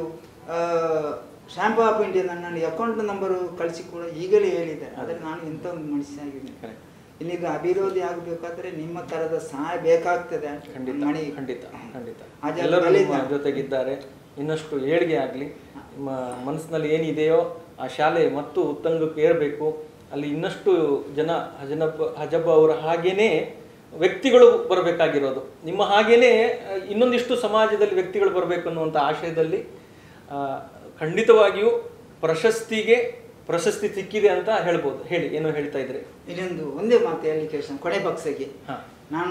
ಶಾಂಪು ಆಫ್ ಇಂಡಿಯಾ ನನ್ನ ಅಕೌಂಟ್ ನಂಬರು ಕಳಿಸಿ ಕೂಡ ಈಗಲೇ ಹೇಳಿದ್ದಾರೆ ಆದರೆ ನಾನು ಇಂಥ ಒಂದು ಮನುಷ್ಯ ಆಗಿದ್ದೀನಿ Correct. ಇನ್ನೀಗ ಅಭಿವೃದ್ಧಿ ಆಗಬೇಕಾದ್ರೆ ನಿಮ್ಮ ತರದ ಸಹಾಯ ಬೇಕಾಗ್ತದೆ ಖಂಡಿತ ಮಣಿ ಖಂಡಿತ ಖಂಡಿತ ಆ ಜಾಗ ಎಲ್ಲರೂ ಬಲಿತ. ನಿಮ್ಮ ಜೊತೆಗಿದ್ದಾರೆ ಇನ್ನಷ್ಟು ಏಳಿಗೆ ಆಗಲಿ ನಿಮ್ಮ ಮನಸ್ಸಿನಲ್ಲಿ ಏನಿದೆಯೋ ಆ ಶಾಲೆ ಮತ್ತು ಉತ್ತಂಗಕ್ಕೆ ಏರಬೇಕು ಅಲ್ಲಿ ಇನ್ನಷ್ಟು ಜನ ಹಜನಪ್ಪ ಹಜಬ್ಬ ಅವರ ಹಾಗೇನೇ ವ್ಯಕ್ತಿಗಳು ಬರಬೇಕಾಗಿರೋದು ನಿಮ್ಮ ಹಾಗೇನೇ ಆ, ಇನ್ನೊಂದಿಷ್ಟು ಸಮಾಜದಲ್ಲಿ ವ್ಯಕ್ತಿಗಳು ಬರಬೇಕು ಅನ್ನುವಂಥ ಆಶಯದಲ್ಲಿ ಆ, ಖಂಡಿತವಾಗಿಯೂ ಪ್ರಶಸ್ತಿಗೆ ಪ್ರಶಸ್ತಿ ಸಿಕ್ಕಿದೆ ಅಂತ ಹೇಳ್ಬೋದು ಹೇಳಿ ಏನೋ ಹೇಳ್ತಾ ಇದ್ರೆ ಇನ್ನೊಂದು ಒಂದೇ ಮಾತು ಹೇಳಲಿಕ್ಕೆ ಇಷ್ಟ ಕೊನೆ ಪಕ್ಷಕ್ಕೆ ಹಾ. ನಾನು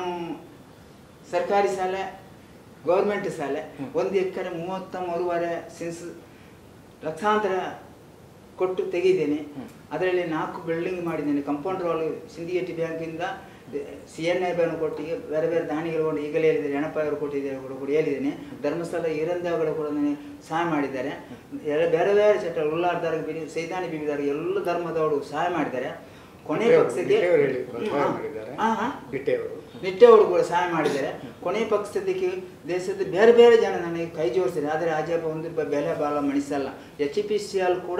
ಸರ್ಕಾರಿ ಶಾಲೆ ಗೌರ್ಮೆಂಟ್ ಶಾಲೆ ಒಂದು ಎಕರೆ ಮೂವತ್ತ ಮೂರುವರೆ ಸಿನ್ಸ್ ಲಕ್ಷಾಂತರ ಕೊಟ್ಟು ತೆಗೆದಿದ್ದೇನೆ ಅದರಲ್ಲಿ ನಾಲ್ಕು ಬಿಲ್ಡಿಂಗ್ ಮಾಡಿದ್ದೇನೆ ಕಂಪೌಂಡ್ ವಾಲ್ ಸಿಂಡಿಕೇಟ್ ಬ್ಯಾಂಕಿಂದ ಸಿ ಎನ್ ಐ ಬ್ಯಾಂಕ್ ಕೊಟ್ಟಿಗೆ ಬೇರೆ ಬೇರೆ ದಾನಿಗಳು ಕೊಂಡು ಈಗಲೇ ಹೇಳಿದ್ದಾರೆ ಎಣಪ್ಪ ಅವರು ಕೊಟ್ಟಿದ್ದಾರೆ ಕೂಡ ಕೂಡ ಹೇಳಿದ್ದೇನೆ ಧರ್ಮಸ್ಥಳ ಈರಂದಗಳು ಕೂಡ ನನಗೆ ಸಹಾಯ ಮಾಡಿದ್ದಾರೆ ಎಲ್ಲ ಬೇರೆ ಬೇರೆ ಚಟ ಉಲ್ಲಾರ್ದಾರ ಬಿಡಿ ಸೈದಾನಿ ಬಿಬಿದಾರ ಎಲ್ಲ ಧರ್ಮದವರು ಸಹಾಯ ಮಾಡಿದ್ದಾರೆ ಕೊನೆ ಬಿಟ್ಟೆಯವರು- ಪಕ್ಷಕ್ಕೆ ಬಿಟ್ಟೆಯವರು ಹೇಳಿ, ಸಹಾಯ ಹಾ, ಮಾಡಿದ್ದಾರೆ. ಹಾ, ಹಾ. ಬಿಟ್ಟೆಯವರು ನಿಟ್ಟೆಯವರು ಕೂಡ ಸಹಾಯ ಮಾಡಿದ್ದಾರೆ ಕೊನೆ ಪಕ್ಷದಕ್ಕೆ ದೇಶದ ಬೇರೆ ಬೇರೆ ಜನ ನನಗೆ ಕೈ ಜೋಡಿಸಿದ್ದಾರೆ ಆದರೆ ಅಜಾಬ ಒಂದು ರೂಪಾಯಿ ಬೆಲೆ ಬಾಳ ಮಣಿಸಲ್ಲ ಎಚ್ ಪಿ ಸಿ ಎಲ್ ಕೂಡ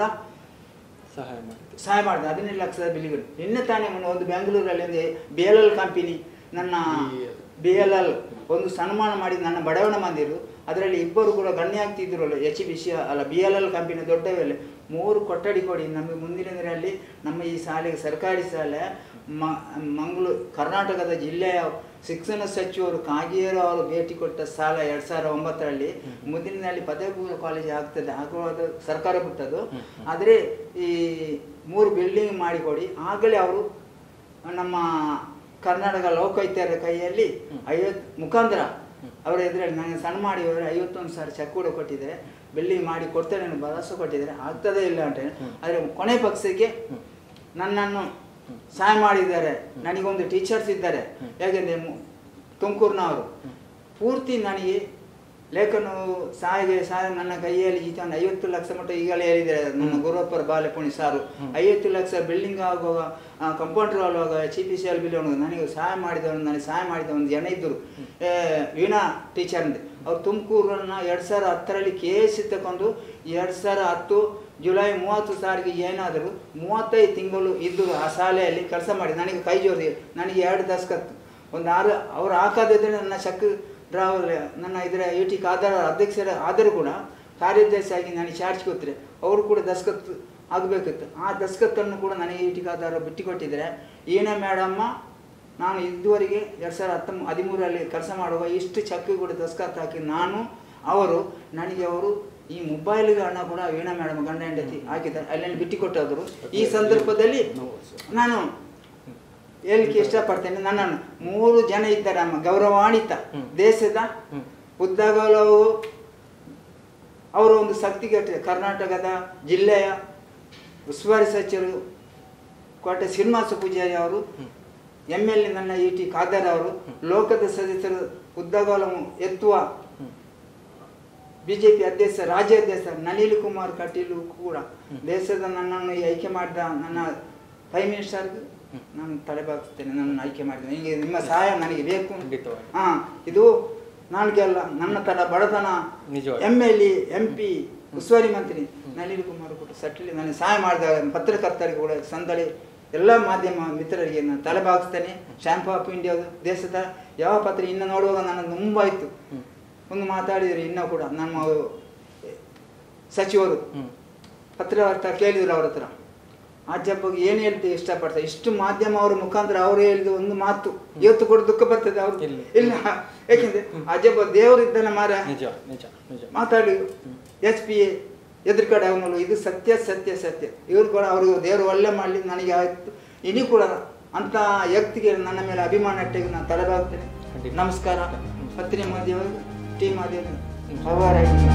ಸಹಾಯ ಮಾಡಿದೆ ಸಹಾಯ ಮಾಡಿದೆ ಹದಿನೈದು ಲಕ್ಷದ ಬಿಲ್ಗಳು ನಿನ್ನೆ ತಾನೇ ಮೊನ್ನೆ ಒಂದು ಬೆಂಗಳೂರಲ್ಲಿ ಒಂದು ಬಿ ಎಲ್ ಎಲ್ ಕಂಪನಿ ನನ್ನ ಬಿ ಎಲ್ ಎಲ್ ಒಂದು ಸನ್ಮಾನ ಮಾಡಿ ನನ್ನ ಬಡವಣ ಮಂದಿರು ಅದರಲ್ಲಿ ಇಬ್ಬರು ಕೂಡ ಗಣ್ಯ ಆಗ್ತಿದ್ರು ಎಚ್ ಬಿ ಸಿ ಅಲ್ಲ ಬಿ ಎಲ್ ಎಲ್ ಕಂಪನಿ ದೊಡ್ಡವೆಲ್ಲ ಮೂರು ಕೊಠಡಿ ಕೊಡಿ ನಮಗೆ ಮುಂದಿನ ದಿನದಲ್ಲಿ ನಮ್ಮ ಈ ಶಾಲೆಗೆ ಸರ್ಕಾರಿ ಶಾಲೆ ಮ ಮಂಗಳೂರು ಕರ್ನಾಟಕದ ಜಿಲ್ಲೆಯ ಶಿಕ್ಷಣ ಸಚಿವರು ಕಾಗೇರು ಅವರು ಭೇಟಿ ಕೊಟ್ಟ ಸಾಲ ಎರಡು ಸಾವಿರದ ಒಂಬತ್ತರಲ್ಲಿ ಮುಂದಿನಲ್ಲಿ ಪದವಿ ಪೂರ್ವ ಕಾಲೇಜ್ ಆಗ್ತದೆ ಹಾಗೂ ಅದು ಸರ್ಕಾರ ಕೊಟ್ಟದ್ದು ಆದರೆ ಈ ಮೂರು ಬಿಲ್ಡಿಂಗ್ ಮಾಡಿಕೊಡಿ ಆಗಲೇ ಅವರು ನಮ್ಮ ಕರ್ನಾಟಕ ಲೋಕಾಯುಕ್ತರ ಕೈಯಲ್ಲಿ ಐವತ್ತು ಮುಖಾಂತರ ಅವರ ಎದುರಲ್ಲಿ ನನಗೆ ಸಣ್ಣ ಮಾಡಿ ಹೋದರೆ ಐವತ್ತೊಂದು ಸಾವಿರ ಚೆಕ್ ಕೂಡ ಕೊಟ್ಟಿದ್ದಾರೆ ಬಿಲ್ಡಿಂಗ್ ಮಾಡಿ ಕೊಡ್ತೇನೆ ಅನ್ನೋ ಭರವಸೆ ಕೊಟ್ಟಿದ್ದಾರೆ ಆಗ್ತದೇ ಇಲ್ಲ ಅಂತ ಆದರೆ ಕೊನೆ ಪಕ್ಷಕ್ಕೆ ನನ್ನನ್ನು ಸಹಾಯ ಮಾಡಿದ್ದಾರೆ ನನಗೊಂದು ಟೀಚರ್ಸ್ ಇದ್ದಾರೆ ಹೇಗೆಂದರೆ ತುಮಕೂರಿನವರು ಪೂರ್ತಿ ನನಗೆ ಲೇಖನ ಸಹಾಯ ಸಹಾಯ ನನ್ನ ಕೈಯಲ್ಲಿ ಈತ ಒಂದು ಐವತ್ತು ಲಕ್ಷ ಮಟ್ಟ ಈಗಲೇ ಹೇಳಿದ್ದಾರೆ ನನ್ನ ಗುರುವಪ್ಪರ ಬಾಲೆಪುಣಿ ಸಾರು ಐವತ್ತು ಲಕ್ಷ ಬಿಲ್ಡಿಂಗ್ ಆಗುವಾಗ ಕಂಪೌಂಡರ್ ಆಗುವಾಗ ಚಿ ಪಿ ಸಿ ಎಲ್ ಬಿಲ್ ನನಗೆ ಸಹಾಯ ಮಾಡಿದವನು ನನಗೆ ಸಹಾಯ ಮಾಡಿದ ಒಂದು ಜನ ಇದ್ದರು ಏ, ವೀಣಾ ಟೀಚರ್ ಅಂತ ಅವ್ರು ತುಮಕೂರನ್ನ ಎರಡು ಸಾವಿರ ಹತ್ತರಲ್ಲಿ ಕೆ ಎಸ್ ತಗೊಂಡು ಎರಡು ಸಾವಿರ ಹತ್ತು ಜುಲೈ ಮೂವತ್ತು ಸಾವಿರಗೆ ಏನಾದರೂ ಮೂವತ್ತೈದು ತಿಂಗಳು ಇದ್ದು ಆ ಶಾಲೆಯಲ್ಲಿ ಕೆಲಸ ಮಾಡಿ ನನಗೆ ಕೈ ಜೋಡಿ ನನಗೆ ಎರಡು ದಸ್ಕತ್ತು ಒಂದು ಆರು ಅವ್ರು ಹಾಕೋದಿದ್ರೆ ನನ್ನ ಶಕ್ ಡ್ರಾವರ್ ನನ್ನ ಇದರ ಯು ಟಿ ಖಾದರ್ ಅಧ್ಯಕ್ಷರ ಆದರೂ ಕೂಡ ಕಾರ್ಯದರ್ಶಿಯಾಗಿ ನನಗೆ ಚಾರ್ಜ್ ಕೊಟ್ಟರೆ ಅವರು ಕೂಡ ದಸ್ಕತ್ ಆಗಬೇಕಿತ್ತು ಆ ದಸ್ಕತ್ತನ್ನು ಕೂಡ ನನಗೆ ಯು ಟಿ ಖಾದರ್ ಬಿಟ್ಟುಕೊಟ್ಟಿದ್ದಾರೆ ಈನ ಮೇಡಮ್ಮ ನಾನು ಇದುವರೆಗೆ ಎರಡು ಸಾವಿರದ ಹತ್ತೊಂಬ ಹದಿಮೂರರಲ್ಲಿ ಕೆಲಸ ಮಾಡುವಾಗ ಇಷ್ಟು ಚಕ್ಕು ಕೂಡ ದಸ್ಕತ್ ಹಾಕಿ ನಾನು ಅವರು ನನಗೆ ಅವರು ಈ ಮೊಬೈಲ್ಗೆ ಹಣ ಕೂಡ ವೀಣಾ ಮೇಡಮ್ ಗಂಡ ಹೆಂಡತಿ ಹಾಕಿದ್ದಾರೆ ಅಲ್ಲಿ ಬಿಟ್ಟುಕೊಟ್ಟದ್ರು ಈ ಸಂದರ್ಭದಲ್ಲಿ ನಾನು ಹೇಳಲಿಕ್ಕೆ ಇಷ್ಟಪಡ್ತೇನೆ ನನ್ನನ್ನು ಮೂರು ಜನ ಇದ್ದಾರೆ ಅಮ್ಮ ಗೌರವಾನ್ವಿತ ದೇಶದ ಉದ್ದಗಲವು ಅವರು ಒಂದು ಶಕ್ತಿಗಟ್ಟೆ ಕರ್ನಾಟಕದ ಜಿಲ್ಲೆಯ ಉಸ್ತುವಾರಿ ಸಚಿವರು ಕೋಟೆ ಶ್ರೀನಿವಾಸ ಪೂಜಾರಿ ಅವರು ಎಮ್ ಎಲ್ ಎ ನನ್ನ ಇ ಟಿ ಖಾದರ್ ಅವರು ಲೋಕದ ಸದಸ್ಯರು ಉದ್ದಗಲವು ಎತ್ತುವ ಬಿಜೆಪಿ ಅಧ್ಯಕ್ಷ ರಾಜ್ಯಾಧ್ಯಕ್ಷ ನಳಿನ್ ಕುಮಾರ್ ಕಟೀಲ್ ಕೂಡ ದೇಶದ ನನ್ನನ್ನು ಈ ಆಯ್ಕೆ ಮಾಡಿದ ನನ್ನ ಪ್ರೈಮ್ ಮಿನಿಸ್ಟರ್ಗೆ ನಾನು ತಲೆಬಾಗ್ತೇನೆ ನನ್ನನ್ನು ಆಯ್ಕೆ ಮಾಡಿದ್ದೇನೆ ಹೀಗೆ ನಿಮ್ಮ ಸಹಾಯ ನನಗೆ ಬೇಕು ಖಂಡಿತವಾಗಿ. ಹಾ ಇದು ನನಗೆಲ್ಲ ನನ್ನ ತರ ಬಡತನ ನಿಜವಾಗಿ. M L A M P ಉಸ್ತುವಾರಿ ಮಂತ್ರಿ ನಳಿನ್ ಕುಮಾರ್ ಕೂಡ ಸಟ್ಲಿ ನನಗೆ ಸಹಾಯ ಮಾಡಿದ ಪತ್ರಕರ್ತರಿಗೆ ಕೂಡ ಸಂದಳಿ ಎಲ್ಲ ಮಾಧ್ಯಮ ಮಿತ್ರರಿಗೆ ನಾನು ತಲೆಬಾಗಿಸ್ತೇನೆ ಶಾಂಪು ಆಫ್ ಇಂಡಿಯಾದು ದೇಶದ ಯಾವ ಪತ್ರ ಇನ್ನು ನೋಡುವಾಗ ನನಗೆ ತುಂಬಾಯಿತು ಒಂದು ಮಾತಾಡಿದ್ರು ಇನ್ನೂ ಕೂಡ ನಮ್ಮ ಸಚಿವರು ಹ್ಮ್. ಪತ್ರವಾರ್ತ ಕೇಳಿದ್ರು ಅವ್ರ ಹತ್ರ ಆಚೆ ಬಗ್ಗೆ ಏನು ಹೇಳ್ತೀವಿ ಇಷ್ಟಪಡ್ತಾರೆ ಇಷ್ಟು ಮಾಧ್ಯಮ ಅವ್ರ ಮುಖಾಂತರ ಅವರು ಹೇಳಿದ ಒಂದು ಮಾತು ಇವತ್ತು ಕೂಡ ದುಃಖ ಬರ್ತದೆ ಅವ್ರು ಇಲ್ಲ. ಇಲ್ಲ ಯಾಕೆಂದ್ರೆ ಅಜ್ಜಪ್ಪ ದೇವರು ಇದ್ದಾನೆ ಮಾರ ನಿಜ ನಿಜ ನಿಜ ಮಾತಾಡಿ ಎಚ್ ಪಿ ಎದುರು ಕಡೆ ಅವನು ಇದು ಸತ್ಯ ಸತ್ಯ ಸತ್ಯ ಇವ್ರು ಕೂಡ ಅವರು ದೇವರು ಒಳ್ಳೆ ಮಾಡಲಿ ನನಗೆ ಆಯ್ತು ಇനി ಕೂಡ ಅಂತ ವ್ಯಕ್ತಿಗೆ ನನ್ನ ಮೇಲೆ ಅಭಿಮಾನ ಇಟ್ಟಿಗೆ ನಾನು ತಲೆಬಾಗ್ತೇನೆ ಖಂಡಿತ. ನಮಸ್ಕಾರ ಪತ್ರಿ ಮಾಧ್ಯಮ ಟಿ ಮಾಧ್ಯಮ ಅವರ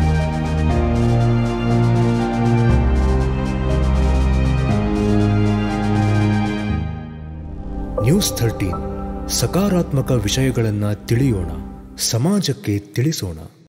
ನ್ಯೂಸ್ ಥರ್ಟೀನ್ ಸಕಾರಾತ್ಮಕ ವಿಷಯಗಳನ್ನು ತಿಳಿಯೋಣ ಸಮಾಜಕ್ಕೆ ತಿಳಿಸೋಣ